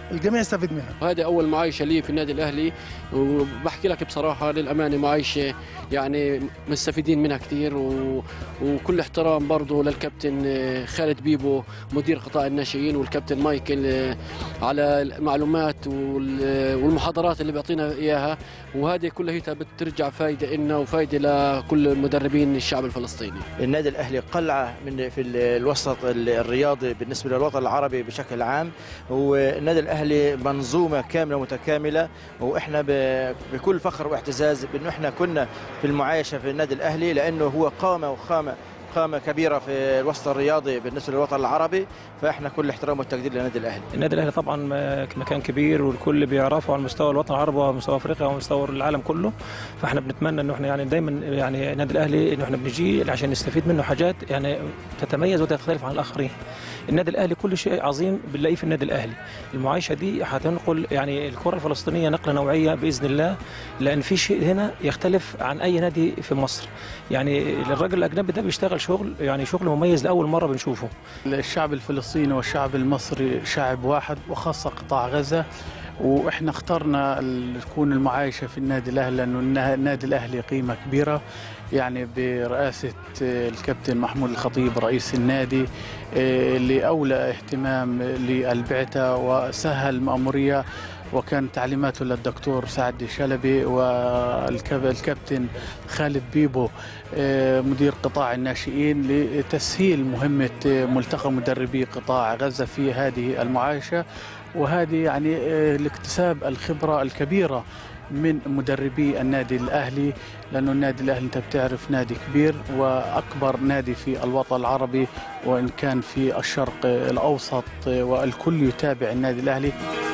الجميع يستفيد منها وهذه اول معايشه لي في النادي الاهلي وبحكي لك بصراحه للامانه معايشه يعني مستفيدين منها كثير و... وكل احترام برضه للكابتن خالد بيبو مدير قطاع الناشئين والكابتن مايكل على المعلومات وال... والمحاضرات اللي بيعطينا اياها وهذه كلها هي بترجع فائده لنا وفائده لكل المدربين الشعب الفلسطيني النادي الاهلي قلعه من في الوسط الرياضي بالنسبه للوطن العربي بشكل عام والنادي الاهلي منظومه كامله متكامله واحنا بكل فخر واعتزاز بانه احنا كنا في المعايشه في النادي الاهلي لانه هو قامه وخامه قامة كبيرة في الوسط الرياضي بالنسبة للوطن العربي فإحنا كل احترام والتقدير للنادي الأهلي النادي الأهلي طبعا مكان كبير والكل بيعرفه على مستوى الوطن العربي ومستوى أفريقيا ومستوى العالم كله فإحنا بنتمنى إنه إحنا يعني دايما يعني النادي الأهلي إنه إحنا بنجي عشان نستفيد منه حاجات يعني تتميز وتختلف عن الآخرين النادي الاهلي كل شيء عظيم بنلاقيه في النادي الاهلي المعايشه دي هتنقل يعني الكره الفلسطينيه نقله نوعيه باذن الله لان في شيء هنا يختلف عن اي نادي في مصر يعني الراجل الاجنبي ده بيشتغل شغل يعني شغل مميز لاول مره بنشوفه الشعب الفلسطيني والشعب المصري شعب واحد وخاصه قطاع غزه واحنا اخترنا تكون المعايشه في النادي الاهلي لانه النادي الاهلي قيمه كبيره يعني برئاسه الكابتن محمود الخطيب رئيس النادي اللي اولى اهتمام للبعثه وسهل ماموريه وكان تعليماته للدكتور سعد شلبي والكابتن خالد بيبو مدير قطاع الناشئين لتسهيل مهمة ملتقى مدربي قطاع غزة في هذه المعايشة وهذه يعني لاكتساب الخبرة الكبيرة من مدربي النادي الاهلي لانه النادي الاهلي انت بتعرف نادي كبير واكبر نادي في الوطن العربي وان كان في الشرق الاوسط والكل يتابع النادي الاهلي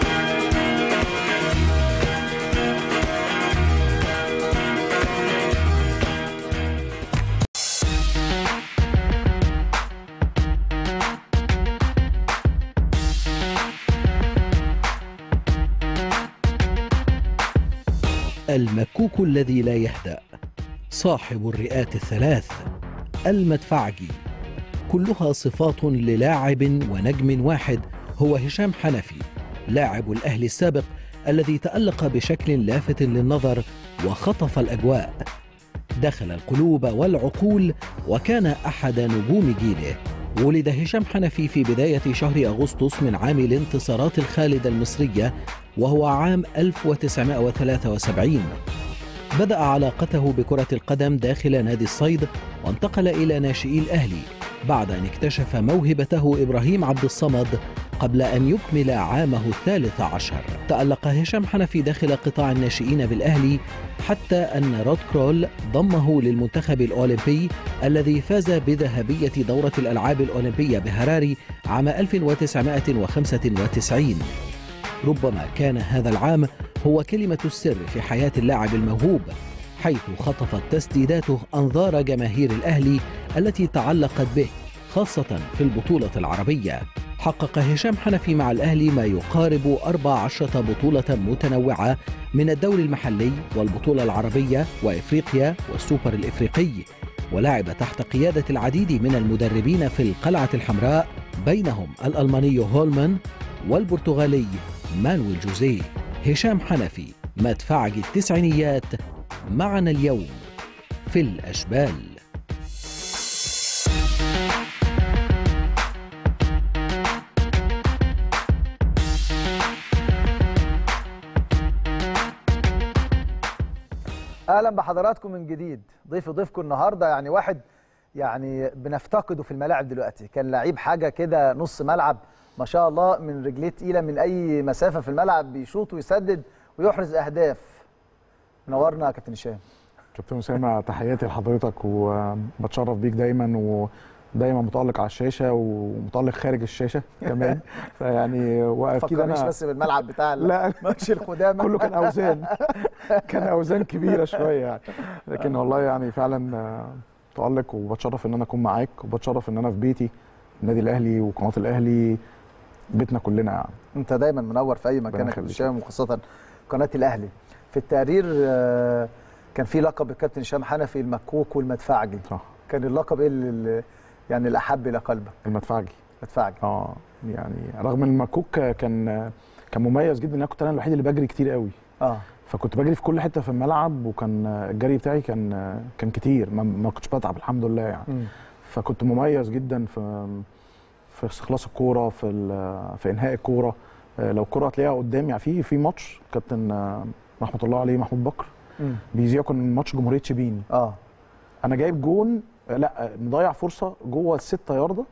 المكوك الذي لا يهدأ صاحب الرئات الثلاث المدفعجي كلها صفات للاعب ونجم واحد هو هشام حنفي لاعب الأهلي السابق الذي تألق بشكل لافت للنظر وخطف الأجواء دخل القلوب والعقول وكان أحد نجوم جيله ولد هشام حنفي في بداية شهر أغسطس من عام الانتصارات الخالدة المصرية وهو عام 1973 بدأ علاقته بكرة القدم داخل نادي الصيد وانتقل إلى ناشئي الأهلي بعد أن اكتشف موهبته إبراهيم عبد الصمد قبل أن يكمل عامه الثالث عشر تألق هشام حنفي داخل قطاع الناشئين بالأهلي حتى أن رود كرول ضمه للمنتخب الأولمبي الذي فاز بذهبية دورة الألعاب الأولمبية بهراري عام 1995 ربما كان هذا العام هو كلمة السر في حياة اللاعب الموهوب حيث خطفت تسديداته أنظار جماهير الأهلي التي تعلقت به خاصة في البطولة العربية حقق هشام حنفي مع الأهلي ما يقارب 14 بطولة متنوعة من الدوري المحلي والبطولة العربية وإفريقيا والسوبر الإفريقي ولعب تحت قيادة العديد من المدربين في القلعة الحمراء بينهم الألماني هولمان والبرتغالي مانويل جوزيه هشام حنفي مدفعج التسعينيات معنا اليوم في الأشبال اهلا بحضراتكم من جديد ضيف ضيفكم النهارده يعني واحد يعني بنفتقده في الملاعب دلوقتي كان لعيب حاجه كده نص ملعب ما شاء الله من رجليه تقيله من اي مسافه في الملعب بيشوط ويسدد ويحرز اهداف منورنا يا كابتن هشام كابتن اسامه تحياتي لحضرتك وبتشرف بيك دايما ودايما متالق على الشاشه ومتالق خارج الشاشه كمان فيعني واكيد انا انا بس بالملعب بتاع لا ماتش القدامى كله كان اوزان كان اوزان كبيره شويه يعني لكن والله يعني فعلا آه، متالق وبتشرف ان انا اكون معاك وبتشرف ان انا في بيتي النادي الاهلي وقناه الاهلي بيتنا كلنا يعني انت دايما منور في اي مكان يا ربنا كابتن يخليك. هشام وخاصه قناه الاهلي في التقرير آه، كان في لقب الكابتن هشام حنفي المكوك والمدفعجي صح كان اللقب ايه اللي يعني الاحب الى قلبك المدفعجي مدفعجي اه يعني رغم ان المكوك كان كان مميز جدا ان انا كنت انا الوحيد اللي بجري كتير قوي اه فكنت بجري في كل حته في الملعب وكان الجري بتاعي كان كان كتير ما, ما كنتش بتعب الحمد لله يعني مم. فكنت مميز جدا في في استخلاص الكوره في ال- في انهاء الكوره آه، لو الكوره هتلاقيها قدامي يعني في في ماتش كابتن آه، رحمه الله عليه محمود بكر مم. بيذيع كان ماتش جمهوريه شبين اه انا جايب جون آه، لا آه، مضيع فرصه جوه الستة ياردة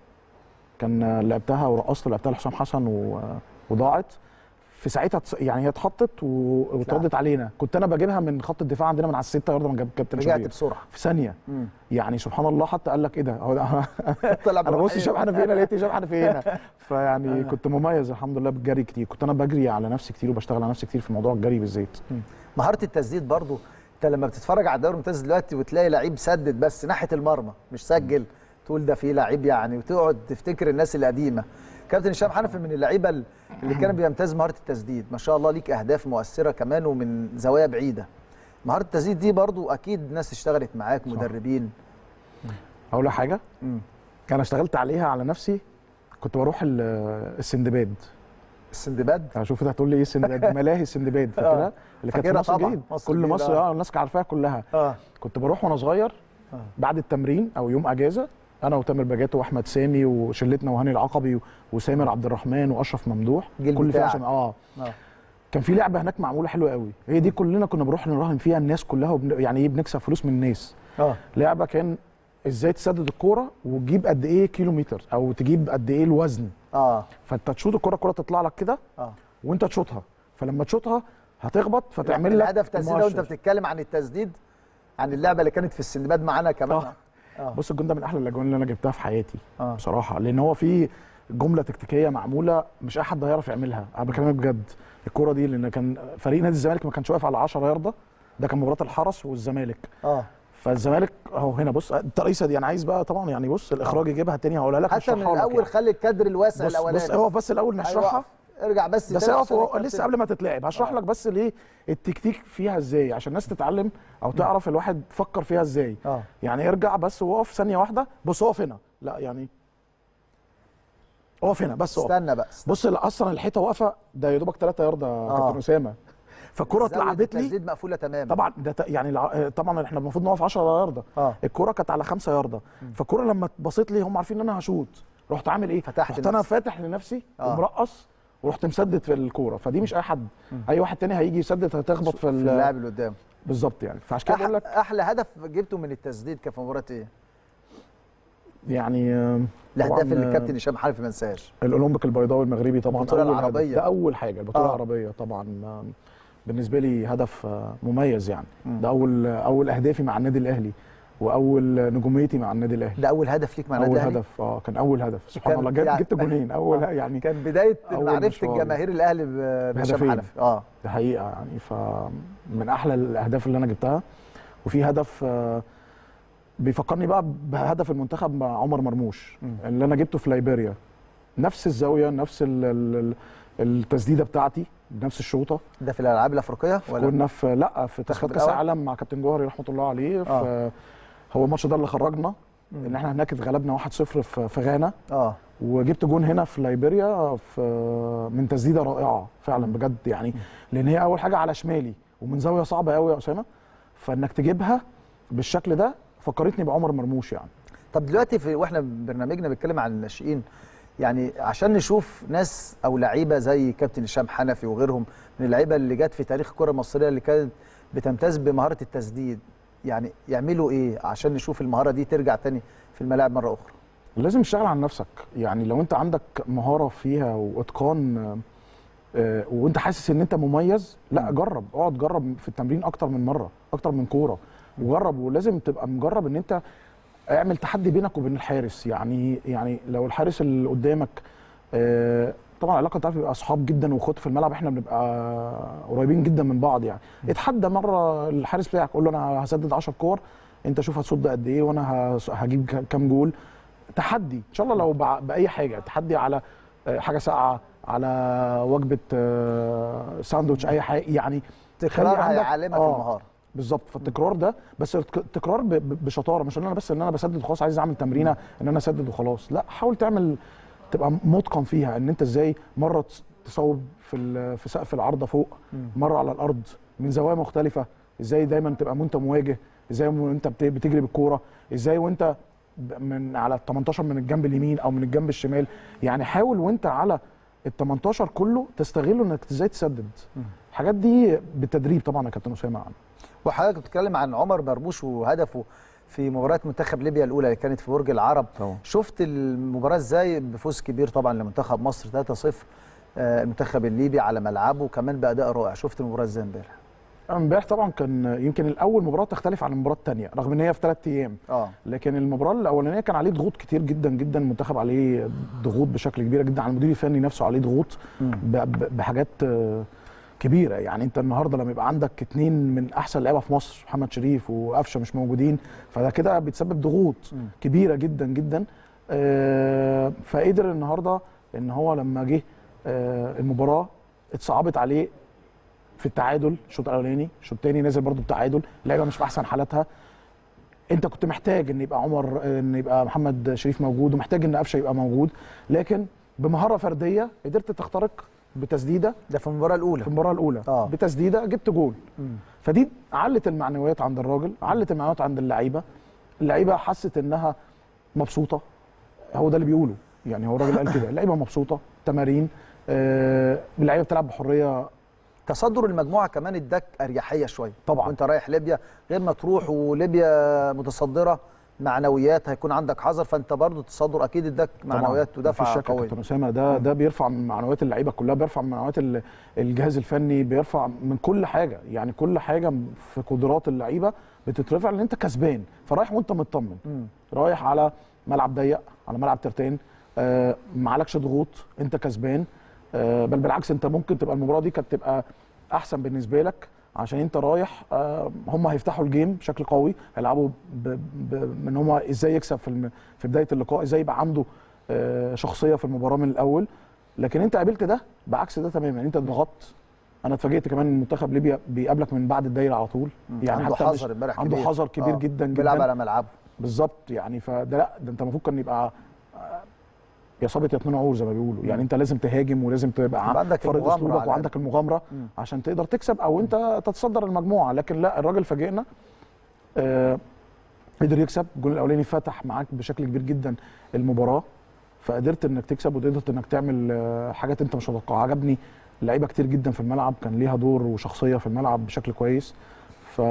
كان آه، لعبتها ورقصت لعبتها لحسام حسن و- آه، وضاعت في ساعتها تص- يعني هي اتحطت و- واتردت علينا كنت انا بجيبها من خط الدفاع عندنا من على الستة ياردة من جاب كابتن رجعت شوبير بسرعه في ثانيه مم. يعني سبحان الله حتى قال لك ايه ده هو ده طلع انا بص بروحية. شاب حنفي هنا لقيت شاب حنفي هنا فيعني كنت مميز الحمد لله بالجري كتير كنت انا بجري على نفسي كتير وبشتغل على نفسي كتير في موضوع الجري بالذات مهاره التسديد برضو انت لما بتتفرج على الدوري الممتاز دلوقتي وتلاقي لعيب سدد بس ناحيه المرمى مش سجل تقول ده في لعيب يعني وتقعد تفتكر الناس القديمه كابتن هشام حنفي من اللعيبه اللي كان بيمتاز مهاره التسديد ما شاء الله ليك اهداف مؤثره كمان ومن زوايا بعيده مهاره التسديد دي برضو اكيد ناس اشتغلت معاك مدربين اقول لك حاجه مم. كان اشتغلت عليها على نفسي كنت بروح ال- السندباد السندباد هشوف انت هتقول لي ايه السندباد ملاهي السندباد فاكرها اللي كانت في فاكرها مصر طبعاً، جديد مصر كل الجديدة، مصر آه. اه الناس عارفاها كلها اه كنت بروح وانا صغير آه. بعد التمرين او يوم اجازه انا وتامر بجاتو واحمد سامي وشلتنا وهاني العقبي و- وسامر عبد الرحمن واشرف ممدوح الجيل كل فئه بتاعك. عشان اه اه كان في لعبه هناك معموله حلوه قوي هي دي كلنا كنا بنروح نراهن فيها الناس كلها وبن... يعني ايه بنكسب فلوس من الناس اه لعبه كان ازاي تسدد الكوره وتجيب قد ايه كيلو متر او تجيب قد ايه الوزن اه فانت تشوط الكوره الكوره تطلع لك كده اه وانت تشوطها فلما تشوطها هتخبط فتعمل لك الهدف تسديده وانت المؤشر. بتتكلم عن التسديد عن اللعبه اللي كانت في السندباد معانا كمان صح. اه بص الجون ده من احلى الاجوان اللي انا جبتها في حياتي اه بصراحه لان هو في جمله تكتيكيه معموله مش اي حد هيعرف يعملها انا بكلمك بجد الكوره دي لان كان فريق نادي الزمالك ما كانش واقف على 10 يارده ده كان مباراه الحرس والزمالك اه فالزمالك اهو هنا بص الترقيصه دي انا عايز بقى طبعا يعني بص الاخراج يجيبها تاني هقولها لك حتى من هشرحها لك الاول يعني. خلي الكادر الواسع بص الاولاني بص اقف بس الاول أيوة، نشرحها اقف. ارجع بس بس تاني اقف عشان هو الكابتن- لسه قبل ما تتلعب هشرح لك بس ليه التكتيك فيها ازاي عشان الناس تتعلم او تعرف الواحد فكر فيها ازاي اه يعني ارجع بس وقف ثانيه واحده بص اقف هنا لا يعني اقف هنا بس اقف استنى بقى استنى. بص لا اصلا الحيطه واقفه ده يا دوبك 3 يارده يا آه. كابتن اسامه فالكره زاوية اتلعبت لي التسديد مقفوله تماما طبعا ده ت- يعني الع- طبعا احنا المفروض نقف 10 يارده اه الكره كانت على 5 يارده فالكره لما بصيت لي هم عارفين ان انا هشوط رحت عامل ايه فتحت رحت انا نفسك. فاتح لنفسي آه. ومرقص ورحت مسدد في الكوره فدي مش اي حد اي واحد تاني هيجي يسدد هتخبط في, في ال- اللاعب اللي قدام بالظبط يعني فعشان كده بقول أح- لك احلى هدف جبته من التسديد كان في مباراه ايه؟ يعني آه، الاهداف طبعاً، اللي آه، الكابتن هشام حنفي ما انساهاش الاولمبيك البيضاوي المغربي طبعا البطولة اول العربية. هدف ده اول حاجه البطوله آه. آه. العربيه طبعا آه، بالنسبه لي هدف آه، مميز يعني مم. ده اول اول اهدافي مع النادي الاهلي واول نجوميتي مع النادي الاهلي ده اول هدف ليك مع النادي اول الاهلي هدف اه كان اول هدف سبحان كان الله جبت, يعني- جبت جونين اول آه. يعني كان بدايه أول معرفه مشوار. الجماهير الاهلي ب- بهشام بهدفين. حنفي اه دي حقيقه يعني فمن احلى الاهداف اللي انا جبتها وفي هدف آه، بيفكرني بقى بهدف المنتخب مع عمر مرموش مم. اللي انا جبته في ليبيريا نفس الزاويه نفس ال ال ال التسديده بتاعتي بنفس الشوطه ده في الالعاب الافريقيه ولا كنا في لا في تصفيات كاس الأول؟ العالم مع كابتن جوهري رحمه الله عليه آه. في هو الماتش ده اللي خرجنا مم. ان احنا هناك اتغلبنا 1-0 في في غانا اه وجبت جون هنا في ليبيريا في من تسديده رائعه فعلا بجد يعني لان هي اول حاجه على شمالي ومن زاويه صعبه قوي يا اسامه فانك تجيبها بالشكل ده فكرتني بعمر مرموش يعني طب دلوقتي في واحنا برنامجنا بنتكلم عن الناشئين يعني عشان نشوف ناس او لعيبه زي كابتن هشام حنفي وغيرهم من اللعيبه اللي جت في تاريخ الكره المصريه اللي كانت بتمتاز بمهاره التسديد يعني يعملوا ايه عشان نشوف المهاره دي ترجع تاني في الملاعب مره اخرى لازم تشتغل على نفسك يعني لو انت عندك مهاره فيها واتقان آه، آه، وانت حاسس ان انت مميز لا جرب اقعد جرب في التمرين اكتر من مره اكتر من كوره وجرب ولازم تبقى مجرب ان انت اعمل تحدي بينك وبين الحارس يعني يعني لو الحارس اللي قدامك آه، طبعا العلاقه انت عارف بيبقى اصحاب جدا واخوات في الملعب احنا بنبقى قريبين جدا من بعض يعني اتحدى مره الحارس بتاعك قول له انا هسدد 10 كور انت شوف هتصد قد ايه وانا هس- هجيب كام جول تحدي ان شاء الله لو بع- باي حاجه تحدي على آه، حاجه ساقعه على وجبه آه، ساندوتش اي حاجه يعني تكرار عندك- هيعلمك آه. المهاره بالظبط فالتكرار ده بس التك- التكرار ب- ب- بشطاره مش ان انا بس ان انا بسدد وخلاص عايز اعمل تمرينه ان انا اسدد وخلاص لا حاول تعمل تبقى متقن فيها ان انت ازاي مره تس- تصوب في ال- في سقف العارضه فوق مره على الارض من زوايا مختلفه ازاي دايما تبقى وانت مواجه ازاي وانت بت- بتجري بالكوره ازاي وانت ب- من على ال 18 من الجنب اليمين او من الجنب الشمال يعني حاول وانت على ال 18 كله تستغله انك ازاي تسدد الحاجات دي بالتدريب طبعا يا كابتن اسامه وحضرتك بتتكلم عن عمر مرموش وهدفه في مباراه منتخب ليبيا الاولى اللي كانت في برج العرب طبعا. شفت المباراه ازاي بفوز كبير طبعا لمنتخب مصر 3-0 آه، المنتخب الليبي على ملعبه كمان باداء رائع شفت المباراه ازاي امبارح امبارح طبعا كان يمكن الاول مباراه تختلف عن المباراه الثانيه رغم ان هي في ثلاث ايام اه لكن المباراه الاولانيه كان عليه ضغوط كتير جدا جدا المنتخب عليه ضغوط بشكل كبير جدا على المدير الفني نفسه عليه ضغوط ب- ب- بحاجات آه، كبيره يعني انت النهارده لما يبقى عندك اتنين من احسن لعيبه في مصر محمد شريف وقفشه مش موجودين فده كده بتسبب ضغوط كبيره جدا جدا آه، فقدر النهارده ان هو لما جه آه، المباراه اتصعبت عليه في التعادل الشوط الاولاني الشوط الثاني نازل برضو بتعادل اللعيبه مش في احسن حالاتها انت كنت محتاج ان يبقى عمر ان يبقى محمد شريف موجود ومحتاج ان قفشه يبقى موجود لكن بمهاره فرديه قدرت تخترق بتسديده ده في المباراه الاولى في المباراه الاولى آه. بتسديده جبت جول فدي علت المعنويات عند الراجل علت المعنويات عند اللعيبه اللعيبه حست انها مبسوطه هو ده اللي بيقوله يعني هو الراجل قال كده اللعيبه مبسوطه تمارين آه اللعيبه بتلعب بحريه تصدر المجموعه كمان اداك اريحيه شويه طبعا. وانت رايح ليبيا غير ما تروح وليبيا متصدره معنويات هيكون عندك حذر فانت برضو التصدر اكيد اداك معنويات مفيش ودفعه شك يا قويه كابتن اسامه ده ده بيرفع من معنويات اللعيبه كلها بيرفع من معنويات ال- الجهاز الفني بيرفع من كل حاجه يعني كل حاجه في قدرات اللعيبه بتترفع لان انت كسبان فرايح وانت مطمن رايح على ملعب ضيق على ملعب ترتين آه معلكش ضغوط انت كسبان آه بل بالعكس انت ممكن تبقى المباراه دي كانت تبقى احسن بالنسبه لك عشان انت رايح آه هم هيفتحوا الجيم بشكل قوي هيلعبوا ب- ب- من هم ازاي يكسب في الم- في بدايه اللقاء ازاي يبقى عنده آه شخصيه في المباراه من الاول لكن انت قابلت ده بعكس ده تماما انت اتضغطت انا اتفاجئت كمان ان منتخب ليبيا بيقابلك من بعد الدايره على طول عنده حتى مش- حذر امبارح عنده كبير. حذر كبير آه. جدا جدا بيلعب على ملعبه بالظبط يعني فده لا ده انت المفروض كان يبقى آه، يا صابت يا اتنين عور زي ما بيقولوا يعني انت لازم تهاجم ولازم تبقى يبقى عندك فرض المغامرة على اسلوبك الأقل. وعندك المغامره مم. عشان تقدر تكسب او انت تتصدر المجموعه لكن لا الراجل فاجئنا آه قدر يكسب الجول الاولاني فتح معاك بشكل كبير جدا المباراه فقدرت انك تكسب وقدرت انك تعمل آه، حاجات انت مش متوقعها عجبني لعيبه كتير جدا في الملعب كان ليها دور وشخصيه في الملعب بشكل كويس ف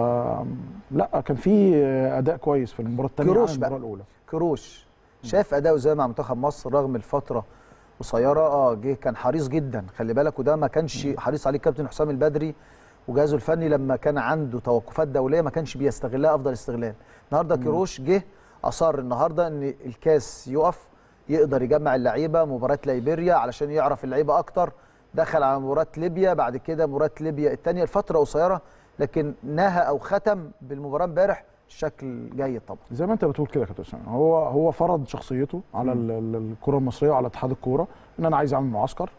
لا كان في آه، اداء كويس في المباراه الثانيه عن كروش بقى. المباراه الاولى كروش شاف اداؤه ازاي مع منتخب مصر رغم الفتره قصيره اه جه كان حريص جدا خلي بالك وده ما كانش حريص عليه الكابتن حسام البدري وجهازه الفني لما كان عنده توقفات دوليه ما كانش بيستغلها افضل استغلال النهارده كيروش جه اصر النهارده ان الكاس يقف يقدر يجمع اللعيبه مباراه ليبيريا علشان يعرف اللعيبه اكتر دخل على مباراه ليبيا بعد كده مباراه ليبيا الثانيه الفتره قصيره لكن نهى او ختم بالمباراه امبارح بشكل جيد طبعا زي ما انت بتقول كده يا كابتن اسامه هو هو فرض شخصيته على ال- ال- الكره المصريه وعلى اتحاد الكوره ان انا عايز اعمل معسكر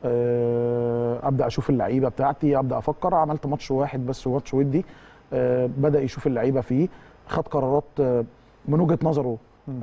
آه، ابدا اشوف اللعيبه بتاعتي ابدا افكر عملت ماتش واحد بس ماتش ودي آه، بدا يشوف اللعيبه فيه خد قرارات آه، من وجهه نظره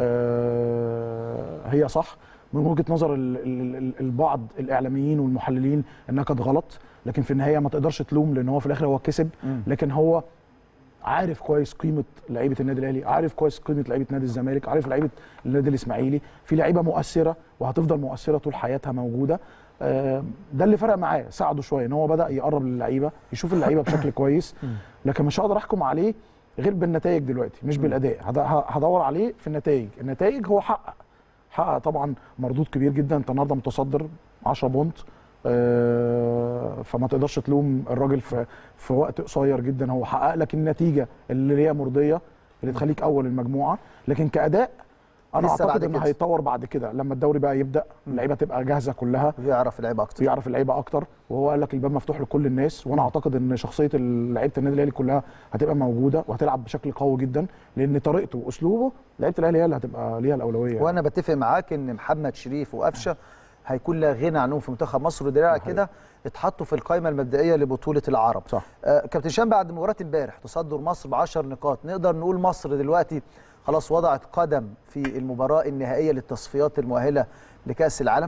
آه، هي صح من وجهه نظر ال- ال- ال- البعض الاعلاميين والمحللين انها كانت غلط لكن في النهايه ما تقدرش تلوم لان هو في الاخر هو كسب لكن هو عارف كويس قيمه لعيبه النادي الاهلي عارف كويس قيمه لعيبه نادي الزمالك عارف لعيبه النادي الاسماعيلي في لعيبه مؤثره وهتفضل مؤثره طول حياتها موجوده آه، ده اللي فرق معاه ساعده شويه ان هو بدا يقرب للعيبه يشوف اللعيبه بشكل كويس لكن مش هقدر احكم عليه غير بالنتائج دلوقتي مش بالاداء هد- ه- هدور عليه في النتائج النتائج هو حقق حقق طبعا مردود كبير جدا انت النهارده متصدر 10 بونت آه، فما تقدرش تلوم الراجل في في وقت قصير جدا هو حقق لك النتيجه اللي هي مرضيه اللي تخليك اول المجموعه لكن كاداء انا لسه بعد اعتقد انه كده. هيتطور بعد كده لما الدوري بقى يبدا اللعيبه تبقى جاهزه كلها ويعرف اللعيبه اكتر يعرف اللعيبه اكتر وهو قال لك الباب مفتوح لكل الناس وانا اعتقد ان شخصيه لعيبه النادي الاهلي كلها هتبقى موجوده وهتلعب بشكل قوي جدا لان طريقته واسلوبه لعيبه الاهلي هي اللي هتبقى ليها الاولويه وانا بتفق معاك ان محمد شريف وقفشه هيكون لا غنى عنهم في منتخب مصر ودليل على كده اتحطوا في القائمه المبدئيه لبطوله العرب صح. آه كابتن هشام بعد مباراه امبارح تصدر مصر ب 10 نقاط نقدر نقول مصر دلوقتي خلاص وضعت قدم في المباراه النهائيه للتصفيات المؤهله لكاس العالم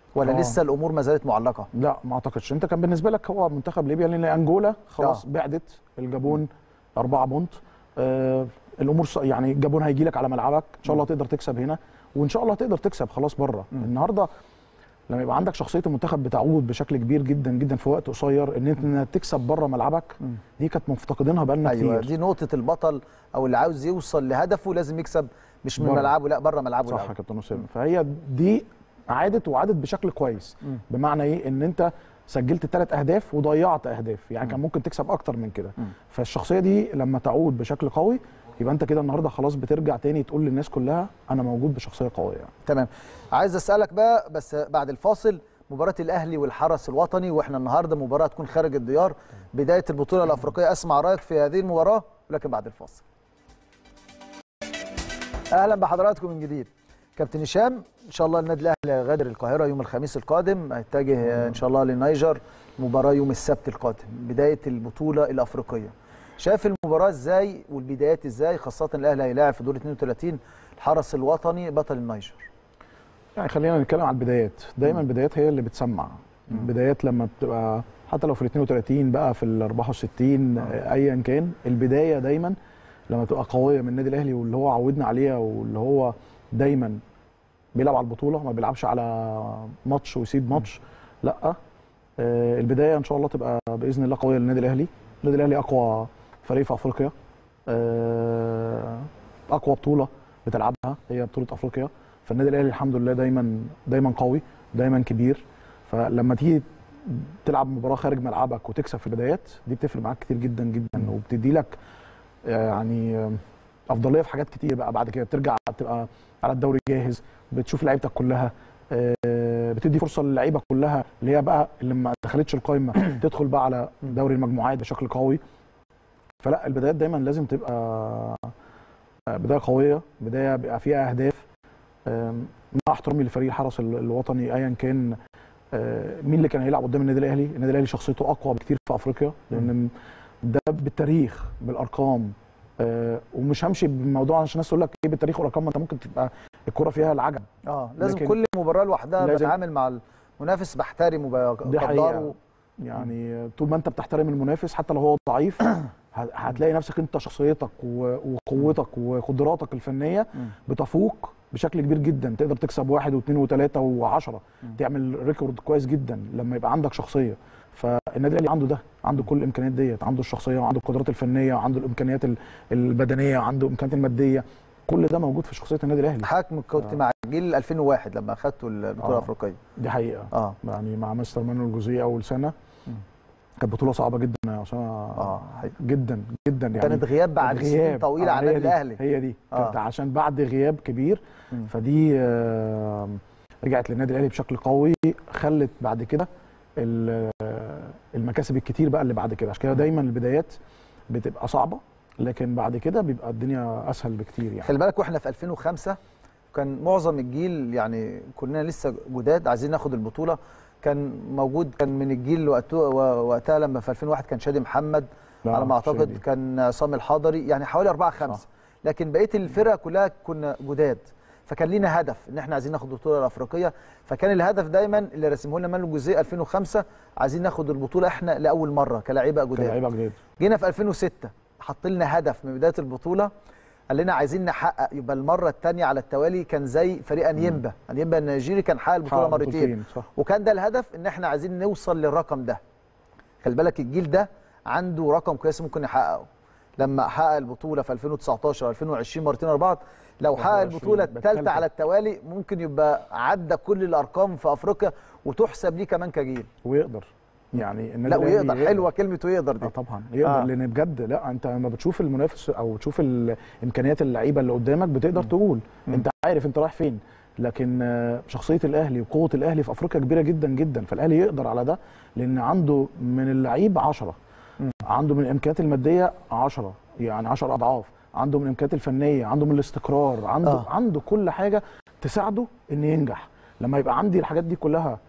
ولا آه. لسه الامور ما زالت معلقه لا ما اعتقدش انت كان بالنسبه لك هو منتخب ليبيا لان انجولا خلاص آه. بعدت الجابون أربعة بونت آه الامور ص- يعني الجابون هيجي لك على ملعبك ان شاء الله تقدر تكسب هنا وان شاء الله تقدر تكسب خلاص بره النهارده لما يبقى عندك شخصيه المنتخب بتعود بشكل كبير جدا جدا في وقت قصير ان انت إنك تكسب بره ملعبك دي كانت مفتقدينها بقالنا ايوه كتير دي نقطه البطل او اللي عاوز يوصل لهدفه لازم يكسب مش من بره. ملعبه لا بره ملعبه صح الأول. يا كابتن اسامه فهي دي عادت وعادت بشكل كويس مم. بمعنى ايه ان انت سجلت ثلاث اهداف وضيعت اهداف يعني كان ممكن تكسب اكتر من كده مم. فالشخصيه دي لما تعود بشكل قوي يبقى انت كده النهارده خلاص بترجع تاني تقول للناس كلها انا موجود بشخصيه قويه يعني. تمام عايز اسالك بقى بس بعد الفاصل مباراه الاهلي والحرس الوطني واحنا النهارده مباراه تكون خارج الديار بدايه البطوله الافريقيه اسمع رايك في هذه المباراه ولكن بعد الفاصل اهلا بحضراتكم من جديد كابتن هشام ان شاء الله النادي الاهلي غادر القاهره يوم الخميس القادم هيتجه ان شاء الله للنيجر مباراه يوم السبت القادم بدايه البطوله الافريقيه شايف المباراه ازاي والبدايات ازاي خاصه الاهلي هيلاعب في دور 32 الحرس الوطني بطل النيجر يعني خلينا نتكلم على البدايات دايما البدايات هي اللي بتسمع البدايات لما بتبقى حتى لو في ال 32 بقى في ال 64 آه، ايا كان البدايه دايما لما تبقى قويه من النادي الاهلي واللي هو عودنا عليها واللي هو دايما بيلعب على البطوله ما بيلعبش على ماتش ويسيب ماتش لا آه، البدايه ان شاء الله تبقى باذن الله قويه للنادي الاهلي النادي الاهلي اقوى فريق في افريقيا آه، اقوى بطوله بتلعبها هي بطوله افريقيا فالنادي الاهلي الحمد لله دايما دايما قوي دايما كبير فلما تيجي تلعب مباراه خارج ملعبك وتكسب في البدايات دي بتفرق معاك كتير جدا جدا وبتدي لك يعني افضليه في حاجات كتير بقى بعد كده بترجع تبقى على الدوري جاهز بتشوف لعيبتك كلها آه، بتدي فرصه للعيبه كلها اللي هي بقى اللي ما دخلتش القايمه تدخل بقى على دوري المجموعات بشكل قوي فلا البدايات دايما لازم تبقى آه، بدايه قويه بدايه بيبقى فيها اهداف آم، مع احترامي لفريق الحرس ال- الوطني ايا كان آه، مين اللي كان هيلعب قدام النادي الاهلي النادي الاهلي شخصيته اقوى بكتير في افريقيا لان ده بالتاريخ بالارقام آه، ومش همشي بالموضوع عشان الناس تقول لك ايه بالتاريخ والارقام ما انت ممكن تبقى الكره فيها العجب اه لازم لكن كل مباراه لوحدها لازم- بتعامل مع المنافس بحترمه دي حقيقه وبقدره يعني طول ما انت بتحترم المنافس حتى لو هو ضعيف ه- هتلاقي نفسك انت شخصيتك و- وقوتك وقدراتك الفنيه بتفوق بشكل كبير جدا تقدر تكسب واحد واثنين وثلاثه وعشرة تعمل ريكورد كويس جدا لما يبقى عندك شخصيه فالنادي الاهلي عنده ده عنده كل الامكانيات ديت عنده الشخصيه وعنده القدرات الفنيه وعنده الامكانيات ال- البدنيه وعنده الامكانيات الماديه كل ده موجود في شخصيه النادي الاهلي حضرتك كنت مع جيل 2001 لما اخدتوا البطوله آه. الافريقيه دي حقيقه اه يعني مع مستر مانويل جوزيه اول سنه كانت بطوله صعبه جدا يا اسامه اه جدا جدا يعني كانت غياب بعد كانت سنين طويله آه، على هي النادي دي- الاهلي هي دي آه. كانت عشان بعد غياب كبير مم. فدي آه، رجعت للنادي الاهلي بشكل قوي خلت بعد كده ال- آه، المكاسب الكتير بقى اللي بعد كده عشان كده دايما البدايات بتبقى صعبه لكن بعد كده بيبقى الدنيا اسهل بكتير يعني خلي بالك واحنا في 2005 كان معظم الجيل يعني كنا لسه جداد عايزين ناخد البطوله كان موجود كان من الجيل وقته وقتها لما في 2001 كان شادي محمد لا، على ما اعتقد شادي. كان عصام الحضري يعني حوالي أربعة خمسة لكن بقيه الفرق كلها كنا جداد فكان لينا هدف ان احنا عايزين ناخد البطوله الافريقيه فكان الهدف دايما اللي رسمه لنا مانو الجزئي 2005 عايزين ناخد البطوله احنا لاول مره كلاعيبه جداد كلاعيبه جداد جينا في 2006 حط لنا هدف من بدايه البطوله قال لنا عايزين نحقق يبقى المره الثانيه على التوالي كان زي فريق انيمبا انيمبا النيجيري كان حقق البطوله حقق مرتين بطولتين، صح. وكان ده الهدف ان احنا عايزين نوصل للرقم ده خلي بالك الجيل ده عنده رقم كويس ممكن يحققه لما حقق البطوله في 2019 2020 مرتين ورا بعض لو حقق 21 البطوله الثالثه بالتالتة. على التوالي ممكن يبقى عدى كل الارقام في افريقيا وتحسب ليه كمان كجيل ويقدر يعني النادي لا الأهلي ويقدر حلوه كلمه ويقدر دي اه طبعا يقدر آه. آه. لان بجد لا انت لما بتشوف المنافس او بتشوف ال- امكانيات اللعيبه اللي قدامك بتقدر تقول انت عارف انت رايح فين لكن آه، شخصيه الاهلي وقوه الاهلي في افريقيا كبيره جدا جدا فالاهلي يقدر على ده لان عنده من اللعيب 10 عنده من الامكانيات الماديه 10 يعني 10 اضعاف عنده من الامكانيات الفنيه عنده من الاستقرار عنده آه. آه. عنده كل حاجه تساعده ان ينجح لما يبقى عندي الحاجات دي كلها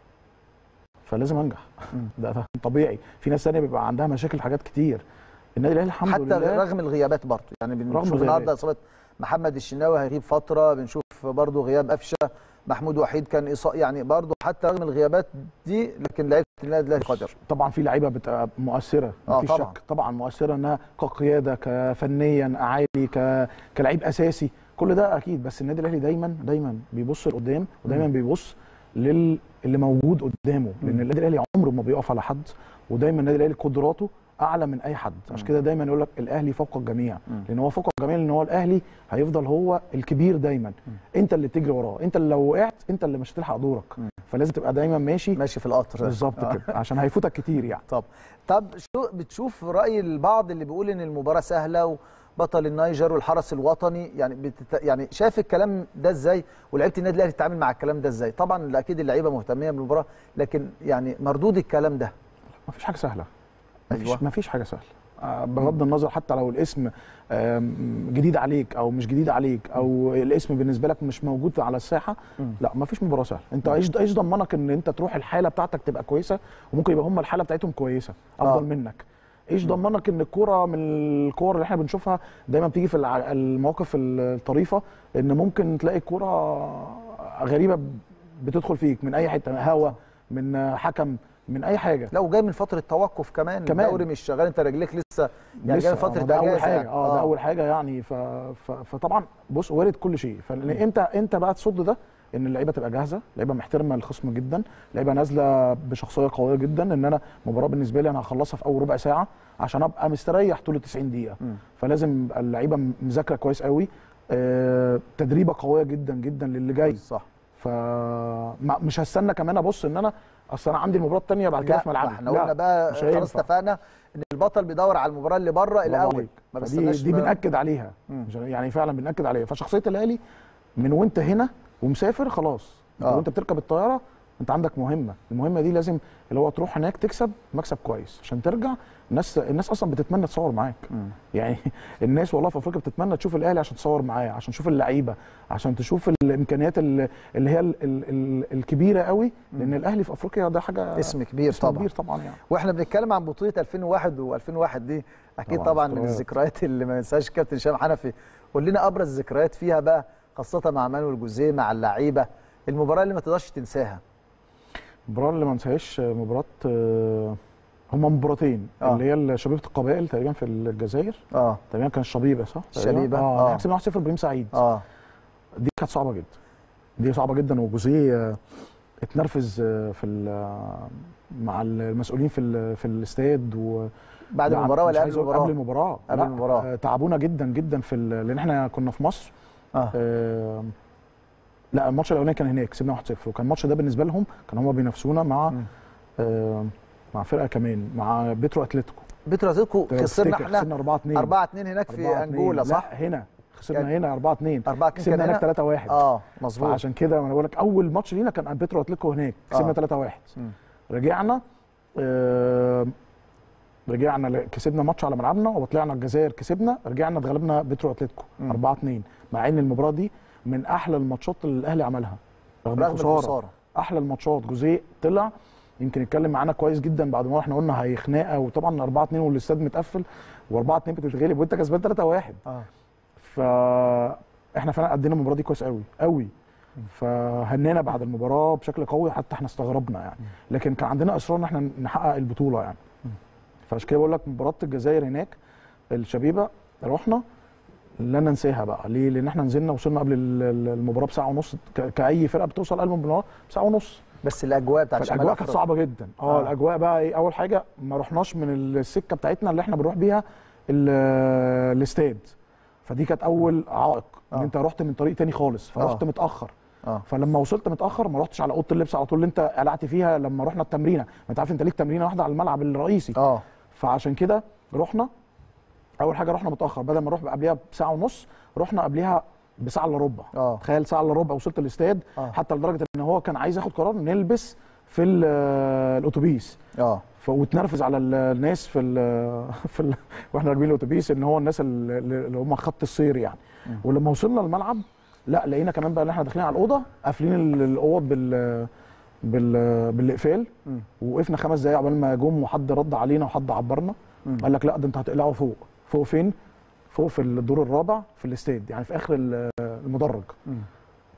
فلازم انجح ده, ده طبيعي في ناس ثانيه بيبقى عندها مشاكل في حاجات كتير النادي الاهلي الحمد حتى لله رغم الغيابات برضه يعني رغم بنشوف الغيابات. النهارده اصابه محمد الشناوي هيغيب فتره بنشوف برضه غياب قفشه محمود وحيد كان إصا... يعني برضه حتى رغم الغيابات دي لكن لعيبه النادي الاهلي قادر طبعا في لعيبه بتبقى مؤثره آه مفيش طبعاً. شك طبعا مؤثره انها كقياده كفنيا اعالي ك... كلعيب اساسي كل ده اكيد بس النادي الاهلي دايما دايما بيبص لقدام ودايما بيبص لل اللي موجود قدامه لان النادي الاهلي عمره ما بيقف على حد ودايما النادي الاهلي قدراته اعلى من اي حد عشان كده دايما يقول لك الاهلي فوق الجميع لان هو فوق الجميع لان هو الاهلي هيفضل هو الكبير دايما انت اللي بتجري وراه انت اللي لو وقعت انت اللي مش هتلحق دورك فلازم تبقى دايما ماشي ماشي في القطر بالظبط آه. كده عشان هيفوتك كتير يعني طب طب شو بتشوف راي البعض اللي بيقول ان المباراه سهله وبطل النيجر والحرس الوطني يعني بتت... يعني شايف الكلام ده ازاي ولعيبه النادي الاهلي تتعامل مع الكلام ده ازاي طبعا اكيد اللعيبه مهتميه بالمباراه لكن يعني مردود الكلام ده مفيش حاجه سهله مفيش أيوة. مفيش حاجه سهله آه، بغض النظر حتى لو الاسم آم، جديد عليك او مش جديد عليك او الاسم بالنسبه لك مش موجود على الساحه لا مفيش مباراه سهله انت ايش ايش ضمنك ان انت تروح الحاله بتاعتك تبقى كويسه وممكن يبقى هم الحاله بتاعتهم كويسه افضل آه. منك ايش ضمنك ان الكوره من الكور اللي احنا بنشوفها دايما بتيجي في الع- المواقف الطريفه ان ممكن تلاقي الكوره غريبه بتدخل فيك من اي حته هوا من حكم من اي حاجه لو جاي من فتره توقف كمان كمان. الدوري مش شغال انت رجليك لسه يعني جاي من لسه، فتره آه، ده اول أجازة حاجه يعني. اه ده اول حاجه يعني ف... ف... فطبعا بص وارد كل شيء فامتى امتى بقى تصد ده ان اللعيبه تبقى جاهزه اللعيبه محترمه الخصم جدا اللعيبه نازله بشخصيه قويه جدا ان انا مباراه بالنسبه لي انا هخلصها في اول ربع ساعه عشان ابقى مستريح طول ال 90 دقيقه فلازم يبقى اللعيبه مذاكره كويس قوي آه، تدريبه قويه جدا جدا للي جاي صح فمش هستنى كمان ابص ان انا اصل انا عندي المباراه الثانيه بعد كده لا في ملعبي احنا لا، قلنا بقى مش خلاص هينفع. اتفقنا ان البطل بيدور على المباراه اللي بره برافو الاول عليك. ما فدي بستناش دي ما- بنأكد عليها مم. مش- يعني فعلا بنأكد عليها فشخصيه الاهلي من وانت هنا ومسافر خلاص انت آه. وانت بتركب الطياره انت عندك مهمه المهمه دي لازم اللي هو تروح هناك تكسب مكسب كويس عشان ترجع الناس الناس اصلا بتتمنى تصور معاك يعني الناس والله في افريقيا بتتمنى تشوف الاهلي عشان تصور معاه عشان تشوف اللعيبه عشان تشوف الامكانيات اللي اللي هي ال ال ال الكبيره قوي لان الاهلي في افريقيا ده حاجه اسم كبير اسم طبعا كبير طبعا يعني واحنا بنتكلم عن بطوله 2001 و2001 دي اكيد طبعاً طبعا من ذكريات. الذكريات اللي ما ينساهاش كابتن هشام حنفي قول لنا ابرز الذكريات فيها بقى خاصه مع مانويل جوزيه مع اللعيبه المباراه اللي ما تقدرش تنساها المباراه اللي ما انساهاش مباراه آه، هما مباراتين آه. اللي هي شبيبه القبائل تقريبا في الجزائر اه تقريبا كان الشبيبه صح؟ تقريباً؟ الشبيبة، اه آه. كسبنا 1-0 ابراهيم سعيد اه دي كانت صعبه جدا دي صعبه جدا وجوزيه آه، اتنرفز آه، في ال- آه، مع المسؤولين في ال- في الاستاد و بعد لا، المباراه مش ولا عايز قبل أقول المباراه قبل المباراه قبل لا، المباراة. آه، تعبونا جدا جدا في ال- لان احنا كنا في مصر اه آه، لا الماتش الاولاني كان هناك كسبنا 1-0 وكان الماتش ده بالنسبه لهم كان هم بينافسونا مع مم. آه، مع فرقه كمان مع بيترو اتلتيكو بيترو اتلتيكو خسرنا تفتكر احنا خسرنا 4 2 4 2 هناك في انجولا صح؟ لا هنا خسرنا كان- هنا 4 2 4 2 كسبنا كان هناك هنا 3 1 اه مظبوط فعشان كده انا بقول لك اول ماتش لينا كان بيترو اتلتيكو هناك كسبنا آه. 3 1 مم. رجعنا آه رجعنا ل- كسبنا ماتش على ملعبنا وطلعنا الجزائر كسبنا رجعنا اتغلبنا بيترو اتلتيكو مم. 4 2 مع ان المباراه دي من احلى الماتشات اللي الاهلي عملها رغم رغم الخساره الخساره احلى الماتشات جوزيه طلع يمكن يتكلم معانا كويس جدا بعد ما احنا قلنا هي خناقه وطبعا 4 2 والاستاد متقفل و4 2 بتتغلب وانت كسبان 3 1 اه فاحنا فعلا قدينا المباراه دي كويس قوي قوي فهنينا بعد المباراه بشكل قوي حتى احنا استغربنا يعني لكن كان عندنا اصرار ان احنا نحقق البطوله يعني فعشان كده بقول لك مباراه الجزائر هناك الشبيبه رحنا لا ننساها بقى ليه؟ لان احنا نزلنا وصلنا قبل ال- ال- المباراه بساعه ونص ك- كاي فرقه بتوصل قبل المباراه بساعه ونص بس الاجواء بتاعت شمال فالاجواء كانت أفريقيا. صعبه جدا اه, آه. الاجواء بقى ايه اول حاجه ما رحناش من السكه بتاعتنا اللي احنا بنروح بيها ال- الاستاد فدي كانت اول عائق ان آه. انت رحت من طريق تاني خالص فرحت آه. متاخر اه فلما وصلت متاخر ما رحتش على اوضه اللبس على طول اللي انت قلعت فيها لما رحنا التمرينه ما انت عارف انت ليك تمرينه واحده على الملعب الرئيسي اه فعشان كده رحنا اول حاجه رحنا متاخر بدل ما نروح قبلها بساعه ونص رحنا قبلها بساعه الا ربع اه تخيل ساعه الا ربع وصلت الاستاد آه. حتى لدرجه ان هو كان عايز ياخد قرار نلبس في ال- الاتوبيس اه ف- واتنرفز على ال- الناس في ال في ال واحنا راكبين الاتوبيس ان هو الناس ال- اللي هم خط السير يعني ولما وصلنا الملعب لا لقينا كمان بقى ان احنا داخلين على الاوضه قافلين ال- الاوض بال بال بالاقفال مم. ووقفنا خمس دقايق عقبال ما جم وحد رد علينا وحد عبرنا مم. قال لك لا ده انت هتقلعوا فوق فوق فين فوق في الدور الرابع في الاستاد يعني في اخر ال- المدرج مم.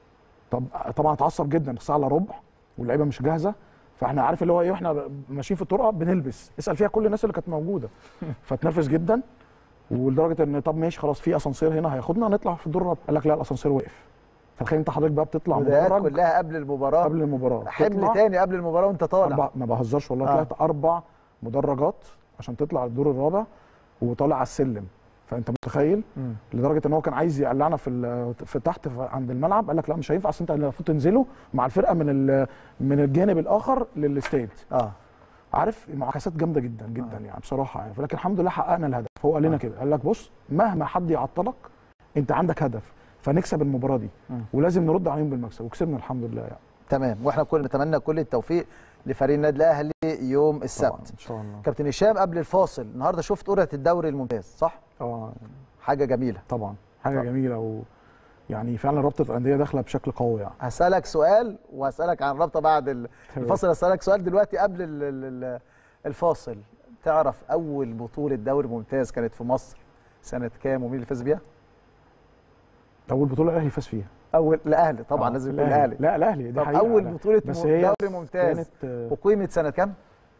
طب طبعا اتعصب جدا الساعه الا ربع واللعيبه مش جاهزه فاحنا عارف اللي هو ايه واحنا ماشيين في الطرقه بنلبس اسال فيها كل الناس اللي كانت موجوده فاتنرفز جدا ولدرجه ان طب ماشي خلاص في اسانسير هنا هياخدنا نطلع في الدور الرابع قال لك لا الاسانسير وقف فتخيل انت حضرتك بقى بتطلع بدايات مدرج كلها قبل المباراه قبل المباراه حمل تطلع تاني قبل المباراه وانت طالع أربع ما بهزرش والله آه. طلعت اربع مدرجات عشان تطلع الدور الرابع وطالع على السلم فانت متخيل مم. لدرجه ان هو كان عايز يقلعنا في ال- في تحت في عند الملعب قال لك لا مش هينفع اصل انت المفروض تنزلوا مع الفرقه من ال- من الجانب الاخر للاستاد اه عارف معاكسات جامده جدا جدا يعني بصراحه يعني ولكن الحمد لله حققنا الهدف هو قال لنا كده قال لك بص مهما حد يعطلك انت عندك هدف فنكسب المباراه دي مم. ولازم نرد عليهم بالمكسب وكسبنا الحمد لله يعني تمام واحنا كل نتمنى كل التوفيق لفريق النادي الاهلي يوم طبعا السبت ان شاء الله كابتن هشام قبل الفاصل النهارده شفت قرعه الدوري الممتاز صح اه حاجه جميله طبعا حاجه طبعا. جميله و يعني فعلا رابطه الانديه داخله بشكل قوي يعني هسالك سؤال وهسالك عن الرابطه بعد ال- الفاصل هسالك سؤال دلوقتي قبل ال- ال- ال- الفاصل تعرف اول بطوله دوري ممتاز كانت في مصر سنه كام ومين اللي فاز بيها اول بطوله الاهلي فاز فيها اول الاهلي طبعا آه، لازم يكون الاهلي لا الاهلي دي طب حقيقة اول لا. بطوله بس م- هي دوري ممتاز كانت آه، اقيمت سنه كام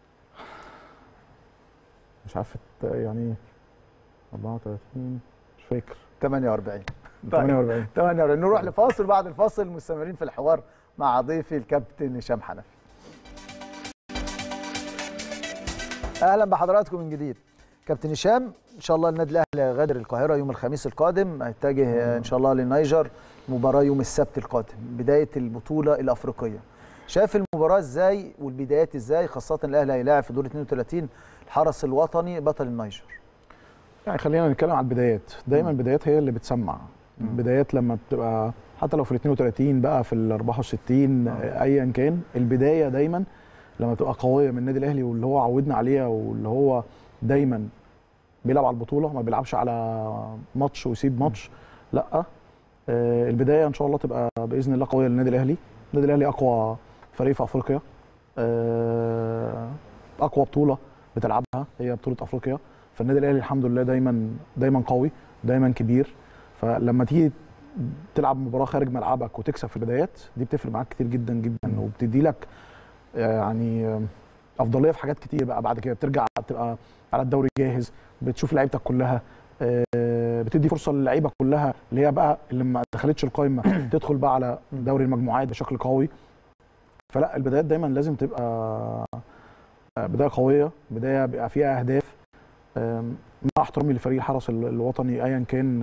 مش عارف يعني 34 مش فاكر 48 48 48 نروح لفاصل بعد الفاصل مستمرين في الحوار مع ضيفي الكابتن هشام حنفي اهلا بحضراتكم من جديد كابتن هشام ان شاء الله النادي الاهلي غادر القاهره يوم الخميس القادم هيتجه ان شاء الله للنيجر مباراه يوم السبت القادم بدايه البطوله الافريقيه شايف المباراه ازاي والبدايات ازاي خاصه الاهلي هيلاعب في دور 32 الحرس الوطني بطل النيجر يعني خلينا نتكلم على البدايات دايما البدايات هي اللي بتسمع البدايات لما بتبقى حتى لو في ال 32 بقى في ال 64 آه، ايا كان البدايه دايما لما تبقى قويه من النادي الاهلي واللي هو عودنا عليها واللي هو دايما بيلعب على البطوله ما بيلعبش على ماتش ويسيب ماتش لا آه، البدايه ان شاء الله تبقى باذن الله قويه للنادي الاهلي النادي الاهلي اقوى فريق في افريقيا آه، اقوى بطوله بتلعبها هي بطوله افريقيا فالنادي الاهلي الحمد لله دايما دايما قوي دايما كبير فلما تيجي تلعب مباراه خارج ملعبك وتكسب في البدايات دي بتفرق معاك كتير جدا جدا وبتدي لك آه، يعني آه، افضليه في حاجات كتير بقى بعد كده بترجع تبقى على الدوري جاهز بتشوف لعيبتك كلها آه، بتدي فرصه للعيبه كلها اللي هي بقى اللي ما دخلتش القايمه تدخل بقى على دوري المجموعات بشكل قوي فلا البدايات دايما لازم تبقى آه، بدايه قويه بدايه بيبقى فيها اهداف آم، مع احترامي لفريق الحرس ال- الوطني ايا كان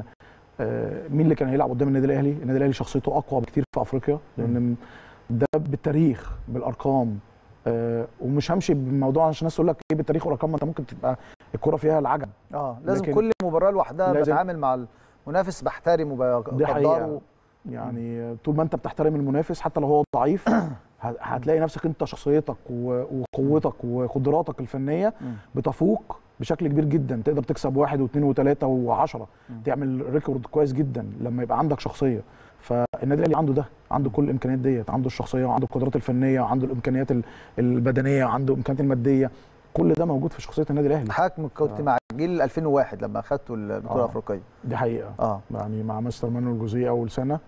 آه، مين اللي كان هيلعب قدام النادي الاهلي النادي الاهلي شخصيته اقوى بكتير في افريقيا لان ده بالتاريخ بالارقام آه، ومش همشي بالموضوع عشان الناس تقول لك ايه بالتاريخ والارقام ما انت ممكن تبقى الكره فيها العجب اه لازم لكن كل مباراه لوحدها لازم- بتعامل مع المنافس بحترمه دي حقيقه بقدره يعني طول ما انت بتحترم المنافس حتى لو هو ضعيف ه- هتلاقي نفسك انت شخصيتك و- وقوتك وقدراتك الفنيه بتفوق بشكل كبير جدا تقدر تكسب واحد واثنين وثلاثه وعشرة تعمل ريكورد كويس جدا لما يبقى عندك شخصيه فالنادي الاهلي عنده ده عنده كل الامكانيات ديت عنده الشخصيه وعنده القدرات الفنيه وعنده الامكانيات ال- البدنيه وعنده الامكانيات الماديه كل ده موجود في شخصيه النادي الاهلي حضرتك كنت مع جيل 2001 لما اخدتوا البطوله آه. الافريقيه دي حقيقه اه يعني مع مستر مانويل جوزيه اول سنه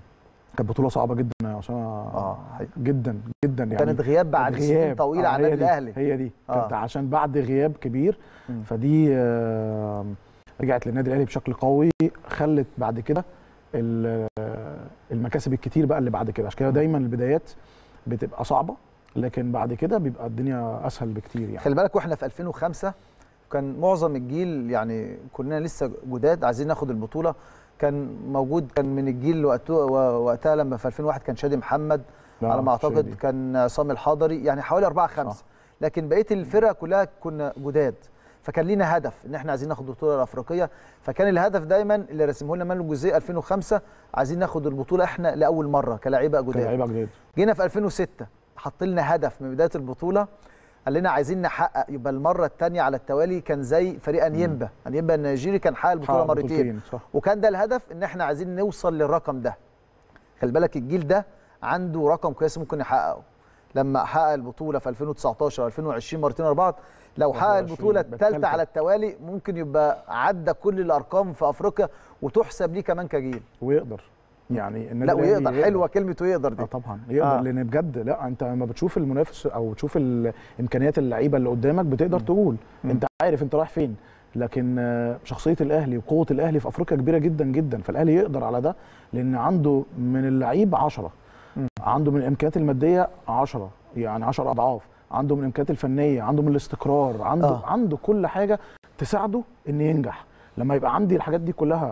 كانت بطوله صعبه جدا يا اسامه اه جدا جدا يعني كانت غياب بعد كانت سنين طويله آه، على هي النادي دي- الاهلي هي دي آه. كانت عشان بعد غياب كبير مم. فدي آه، رجعت للنادي الاهلي بشكل قوي خلت بعد كده ال- آه، المكاسب الكتير بقى اللي بعد كده عشان كده دايما البدايات بتبقى صعبه لكن بعد كده بيبقى الدنيا اسهل بكتير يعني خلي بالك واحنا في 2005 كان معظم الجيل يعني كلنا لسه جداد عايزين ناخد البطوله كان موجود كان من الجيل وقته وقتها لما في 2001 كان شادي محمد لا، على ما اعتقد شادي. كان عصام الحضري يعني حوالي أربعة خمسة لكن بقيه الفرق كلها كنا جداد فكان لينا هدف ان احنا عايزين ناخد البطوله الافريقيه فكان الهدف دايما اللي رسمه لنا مانو الجزئي 2005 عايزين ناخد البطوله احنا لاول مره كلاعيبه جداد كلاعيبه جداد جينا في 2006 حط لنا هدف من بدايه البطوله قال لنا عايزين نحقق يبقى المره الثانيه على التوالي كان زي فريق انيمبا انيمبا النيجيري كان حقق البطوله حقق مرتين بطولتين، صح. وكان ده الهدف ان احنا عايزين نوصل للرقم ده خلي بالك الجيل ده عنده رقم كويس ممكن يحققه لما حقق البطوله في 2019 و2020 مرتين ورا بعض لو حقق 21 البطوله يبقى الثالثه التالتة. على التوالي ممكن يبقى عدى كل الارقام في افريقيا وتحسب ليه كمان كجيل ويقدر يعني النادي لا الأهلي ويقدر حلوه كلمته يقدر اه دي طبعا يقدر آه. آه. لان بجد لا انت لما بتشوف المنافس او تشوف ال- امكانيات اللعيبه اللي قدامك بتقدر تقول مم. انت عارف انت رايح فين لكن آه، شخصيه الاهلي وقوه الاهلي في افريقيا كبيره جدا جدا فالاهلي يقدر على ده لان عنده من اللعيب 10 مم. عنده من الامكانيات الماديه 10 يعني 10 اضعاف عنده من الامكانيات الفنيه عنده من الاستقرار عنده آه. آه. عنده كل حاجه تساعده ان ينجح لما يبقى عندي الحاجات دي كلها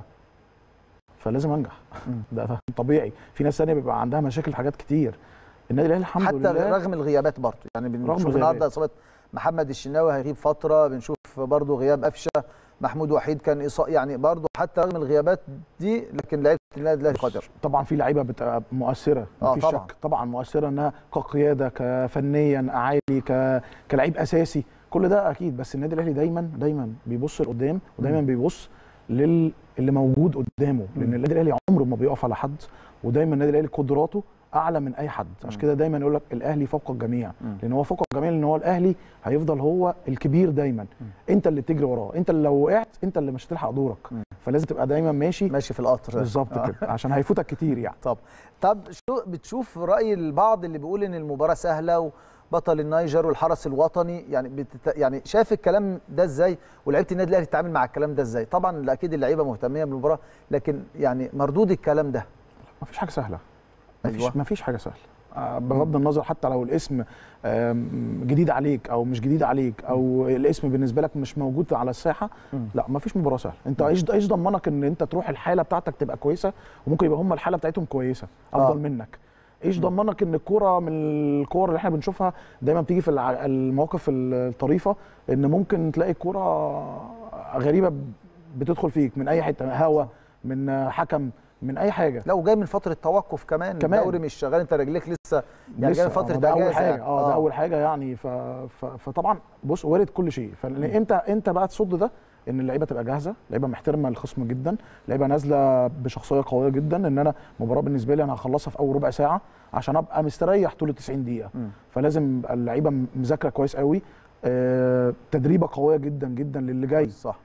فلازم انجح مم. ده ده طبيعي في ناس ثانيه بيبقى عندها مشاكل في حاجات كتير النادي الاهلي الحمد حتى لله رغم الغيابات برضه يعني بنشوف الغيابات. النهارده اصابه محمد الشناوي هيغيب فتره بنشوف برضه غياب قفشه محمود وحيد كان إصا... يعني برضه حتى رغم الغيابات دي لكن لعيبه النادي الاهلي قادر طبعا في لعيبه بتبقى مؤثره آه، مفيش طبعاً. شك طبعا مؤثره انها كقياده كفنيا اعالي ك... كلعيب اساسي كل ده اكيد بس النادي الاهلي دايما دايما بيبص لقدام ودايما بيبص لل اللي موجود قدامه لان النادي الاهلي عمره ما بيقف على حد ودايما النادي الاهلي قدراته اعلى من اي حد عشان كده دايما يقول لك الاهلي فوق الجميع مم. لان هو فوق الجميع لان هو الاهلي هيفضل هو الكبير دايما انت اللي بتجري وراه انت اللي لو وقعت انت اللي مش هتلحق دورك مم. فلازم تبقى دايما ماشي ماشي في القطر بالظبط آه. كده عشان هيفوتك كتير يعني طب طب شو بتشوف راي البعض اللي بيقول ان المباراه سهله وبطل النيجر والحرس الوطني يعني بتت... يعني شايف الكلام ده ازاي ولعيبه النادي الاهلي تتعامل مع الكلام ده ازاي طبعا اكيد اللعيبه مهتميه بالمباراه لكن يعني مردود الكلام ده مفيش حاجه سهله مفيش أيوة. مفيش حاجه سهله آه، بغض النظر حتى لو الاسم آم، جديد عليك او مش جديد عليك او الاسم بالنسبه لك مش موجود على الساحه مم. لا مفيش مباراه سهله انت ايش ايش ضمنك ان انت تروح الحاله بتاعتك تبقى كويسه وممكن يبقى هم الحاله بتاعتهم كويسه افضل آه. منك ايش ضمنك ان الكوره من الكور اللي احنا بنشوفها دايما بتيجي في الع- المواقف الطريفه ان ممكن تلاقي الكوره غريبه بتدخل فيك من اي حته هوا من حكم من اي حاجه لا وجاي من فتره توقف كمان كمان. الدوري مش شغال انت رجليك لسه يعني جاي من لسه، فتره آه، ده اول اجازه حاجه يعني. اه ده اول حاجه يعني ف... ف... فطبعا بص وارد كل شيء فانت انت بقى تصد ده ان اللعيبه تبقى جاهزه لعيبه محترمه الخصم جدا لعيبه نازله بشخصيه قويه جدا ان انا مباراه بالنسبه لي انا هخلصها في اول ربع ساعه عشان ابقى مستريح طول ال 90 دقيقه مم. فلازم يبقى اللعيبه مذاكره كويس قوي آه، تدريبه قويه جدا جدا للي جاي صح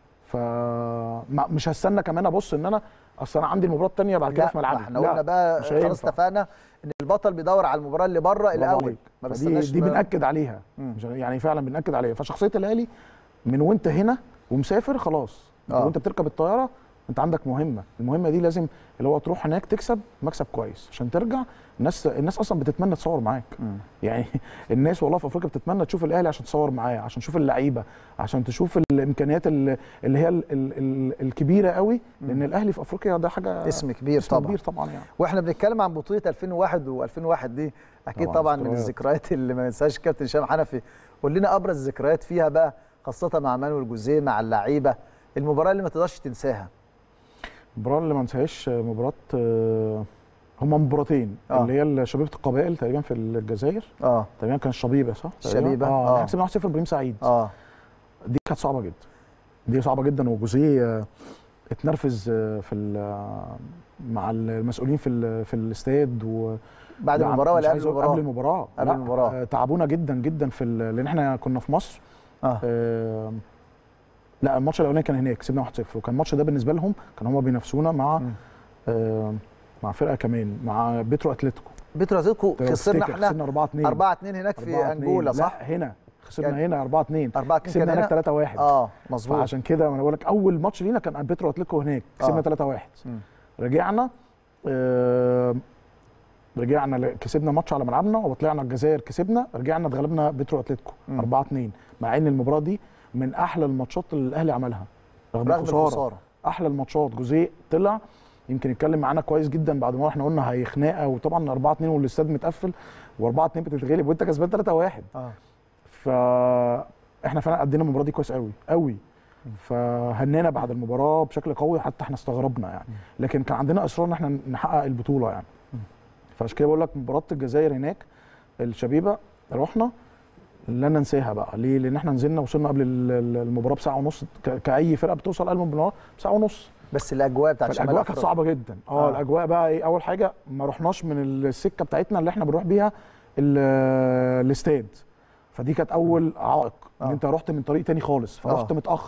فمش هستنى كمان ابص ان انا اصل انا عندي المباراه الثانيه بعد كده لا في ما ملعبي احنا لا، قلنا بقى مش خلاص هينفع. اتفقنا ان البطل بيدور على المباراه اللي بره برافو الاول عليك. ما فدي بستناش دي ما- بنأكد عليها مم. مش- يعني فعلا بنأكد عليها فشخصيه الاهلي من وانت هنا ومسافر خلاص انت آه. وانت بتركب الطياره انت عندك مهمه المهمه دي لازم اللي هو تروح هناك تكسب مكسب كويس عشان ترجع الناس الناس اصلا بتتمنى تصور معاك مم. يعني الناس والله في افريقيا بتتمنى تشوف الاهلي عشان تصور معاه عشان تشوف اللعيبه عشان تشوف الامكانيات ال- اللي هي ال ال ال الكبيره قوي لان الاهلي في افريقيا ده حاجه اسم كبير اسم طبعا كبير طبعا يعني واحنا بنتكلم عن بطوله 2001 و2001 دي اكيد طبعاً طبعا, من ذكريات. الذكريات اللي ما ينساهاش كابتن هشام حنفي قول لنا ابرز الذكريات فيها بقى خاصه مع مانويل جوزيه مع اللعيبه المباراه اللي ما تقدرش تنساها المباراه اللي ما انساهاش مباراه آه، هما مباراتين آه. اللي هي شبيبه القبائل تقريبا في الجزائر اه تقريبا كان الشبيبه صح؟ تقريباً؟ الشبيبة، اه, آه. آه. كسبنا 1-0 ابراهيم سعيد اه دي كانت صعبه جدا دي صعبه جدا وجوزيه آه، اتنرفز آه، في ال- آه، مع المسؤولين في ال- في الاستاد و بعد لا، المباراه مش ولا قبل عايز أقول المباراه قبل المباراه قبل لا، المباراة. آه، تعبونا جدا جدا في ال- لان احنا كنا في مصر اه آه، لا الماتش الاولاني كان هناك كسبنا 1-0 وكان الماتش ده بالنسبه لهم كان هم بينافسونا مع مم. آه، مع فرقه كمان مع بيترو اتلتيكو بيترو اتلتيكو لو خسرنا تفتكر، احنا خسرنا 4 2 4 2 هناك في انجولا صح؟ لا هنا خسرنا يعني هنا 4 2 4 2 كسبنا كان هناك هنا 3 1 اه مظبوط فعشان كده انا بقول لك اول ماتش لينا كان بيترو اتلتيكو هناك كسبنا آه. 3 1 مم. رجعنا آه رجعنا ل- كسبنا ماتش على ملعبنا وطلعنا الجزائر كسبنا رجعنا اتغلبنا بيترو اتلتيكو مم. 4 2 مع ان المباراه دي من احلى الماتشات اللي الاهلي عملها رغم, رغم الخساره الخساره احلى الماتشات جوزيه طلع يمكن يتكلم معانا كويس جدا بعد ما احنا قلنا هي خناقه وطبعا 4 2 والاستاد متقفل و4 2 بتتغلب وانت كسبان 3 1 اه فاحنا فعلا قدينا المباراه دي كويس قوي قوي فهنينا بعد المباراه بشكل قوي حتى احنا استغربنا يعني لكن كان عندنا اصرار ان احنا نحقق البطوله يعني فعشان كده بقول لك مباراه الجزائر هناك الشبيبه رحنا لن ننساها بقى ليه لان احنا نزلنا وصلنا قبل ال- ال- المباراه بساعه ونص ك- كاي فرقه بتوصل قبل المباراه بساعه ونص بس الاجواء بتاعت شمال فالاجواء كانت افريقيا صعبه جدا اه, آه. الاجواء بقى ايه اول حاجه ما رحناش من السكه بتاعتنا اللي احنا بنروح بيها ال- الاستاد فدي كانت اول عائق ان آه. انت رحت من طريق تاني خالص فرحت آه. متاخر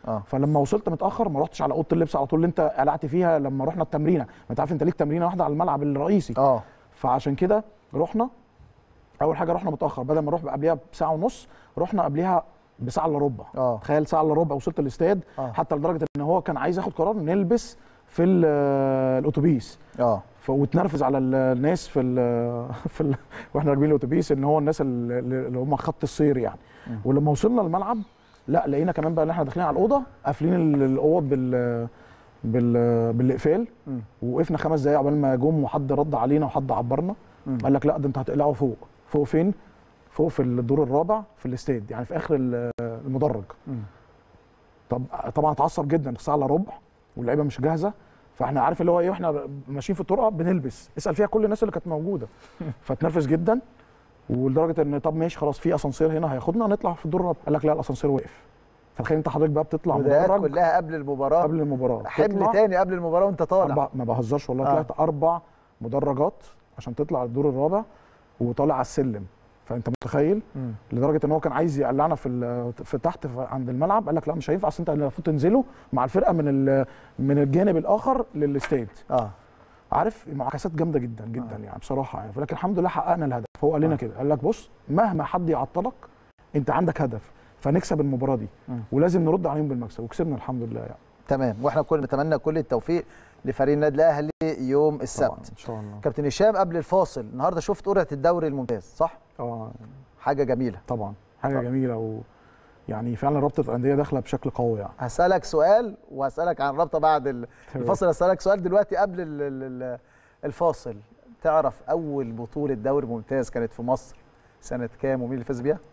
اه فلما وصلت متاخر ما رحتش على اوضه اللبس على طول اللي انت قلعت فيها لما رحنا التمرينه ما انت عارف انت ليك تمرينه واحده على الملعب الرئيسي اه فعشان كده رحنا اول حاجه رحنا متاخر بدل ما نروح قبلها بساعه ونص رحنا قبلها بساعه الا ربع اه تخيل ساعه الا ربع وصلت الاستاد آه. حتى لدرجه ان هو كان عايز ياخد قرار نلبس في ال- الاتوبيس اه ف- واتنرفز على ال- الناس في ال في ال واحنا راكبين الاتوبيس ان هو الناس ال- اللي هم خط السير يعني مم. ولما وصلنا الملعب لا لقينا كمان بقى ان احنا داخلين على الاوضه قافلين ال- الاوض بال بال بالاقفال مم. ووقفنا خمس دقايق عقبال ما جم وحد رد علينا وحد عبرنا مم. قال لك لا ده انتوا هتقلعوا فوق فوق فين فوق في الدور الرابع في الاستاد يعني في اخر ال- المدرج مم. طب طبعا اتعصب جدا الساعه الا ربع واللعيبه مش جاهزه فاحنا عارف اللي هو ايه واحنا ماشيين في الطرقه بنلبس اسال فيها كل الناس اللي كانت موجوده فاتنرفز جدا ولدرجه ان طب ماشي خلاص في اسانسير هنا هياخدنا نطلع في الدور الرابع قال لك لا الاسانسير وقف فتخيل انت حضرتك بقى بتطلع بدايات مدرج كلها قبل المباراه قبل المباراه حمل تطلع تاني قبل المباراه وانت طالع أربع ما بهزرش والله آه. طلعت اربع مدرجات عشان تطلع الدور الرابع وطالع على السلم فانت متخيل مم. لدرجه ان هو كان عايز يقلعنا في ال- في تحت في عند الملعب قال لك لا مش هينفع اصل انت المفروض تنزلوا مع الفرقه من ال- من الجانب الاخر للاستاد اه عارف معاكسات جامده جدا جدا آه. يعني بصراحه يعني لكن الحمد لله حققنا الهدف هو قال لنا آه. كده قال لك بص مهما حد يعطلك انت عندك هدف فنكسب المباراه دي مم. ولازم نرد عليهم بالمكسب وكسبنا الحمد لله يعني تمام واحنا كل نتمنى كل التوفيق لفريق النادي الاهلي يوم طبعا السبت ان شاء الله كابتن هشام قبل الفاصل النهارده شفت قرعه الدوري الممتاز صح اه حاجه جميله طبعا حاجه طبعا. جميله و يعني فعلا رابطه الانديه داخله بشكل قوي يعني هسالك سؤال وهسالك عن الرابطه بعد ال- الفاصل هسالك سؤال دلوقتي قبل ال- ال- ال- الفاصل تعرف اول بطوله دوري ممتاز كانت في مصر سنه كام ومين اللي فاز بيها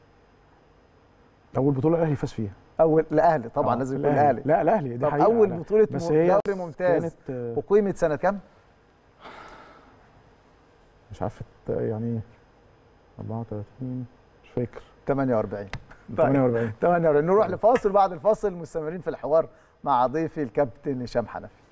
اول بطوله الاهلي فاز فيها اول الاهلي طبعا آه، لازم يكون الاهلي لا الاهلي دي طب حقيقه اول لا. بطوله بس م- هي دوري ممتاز كانت آه، اقيمت سنه كام مش عارف يعني 34 مش فاكر 48 48 48 نروح لفاصل بعد الفاصل مستمرين في الحوار مع ضيفي الكابتن هشام حنفي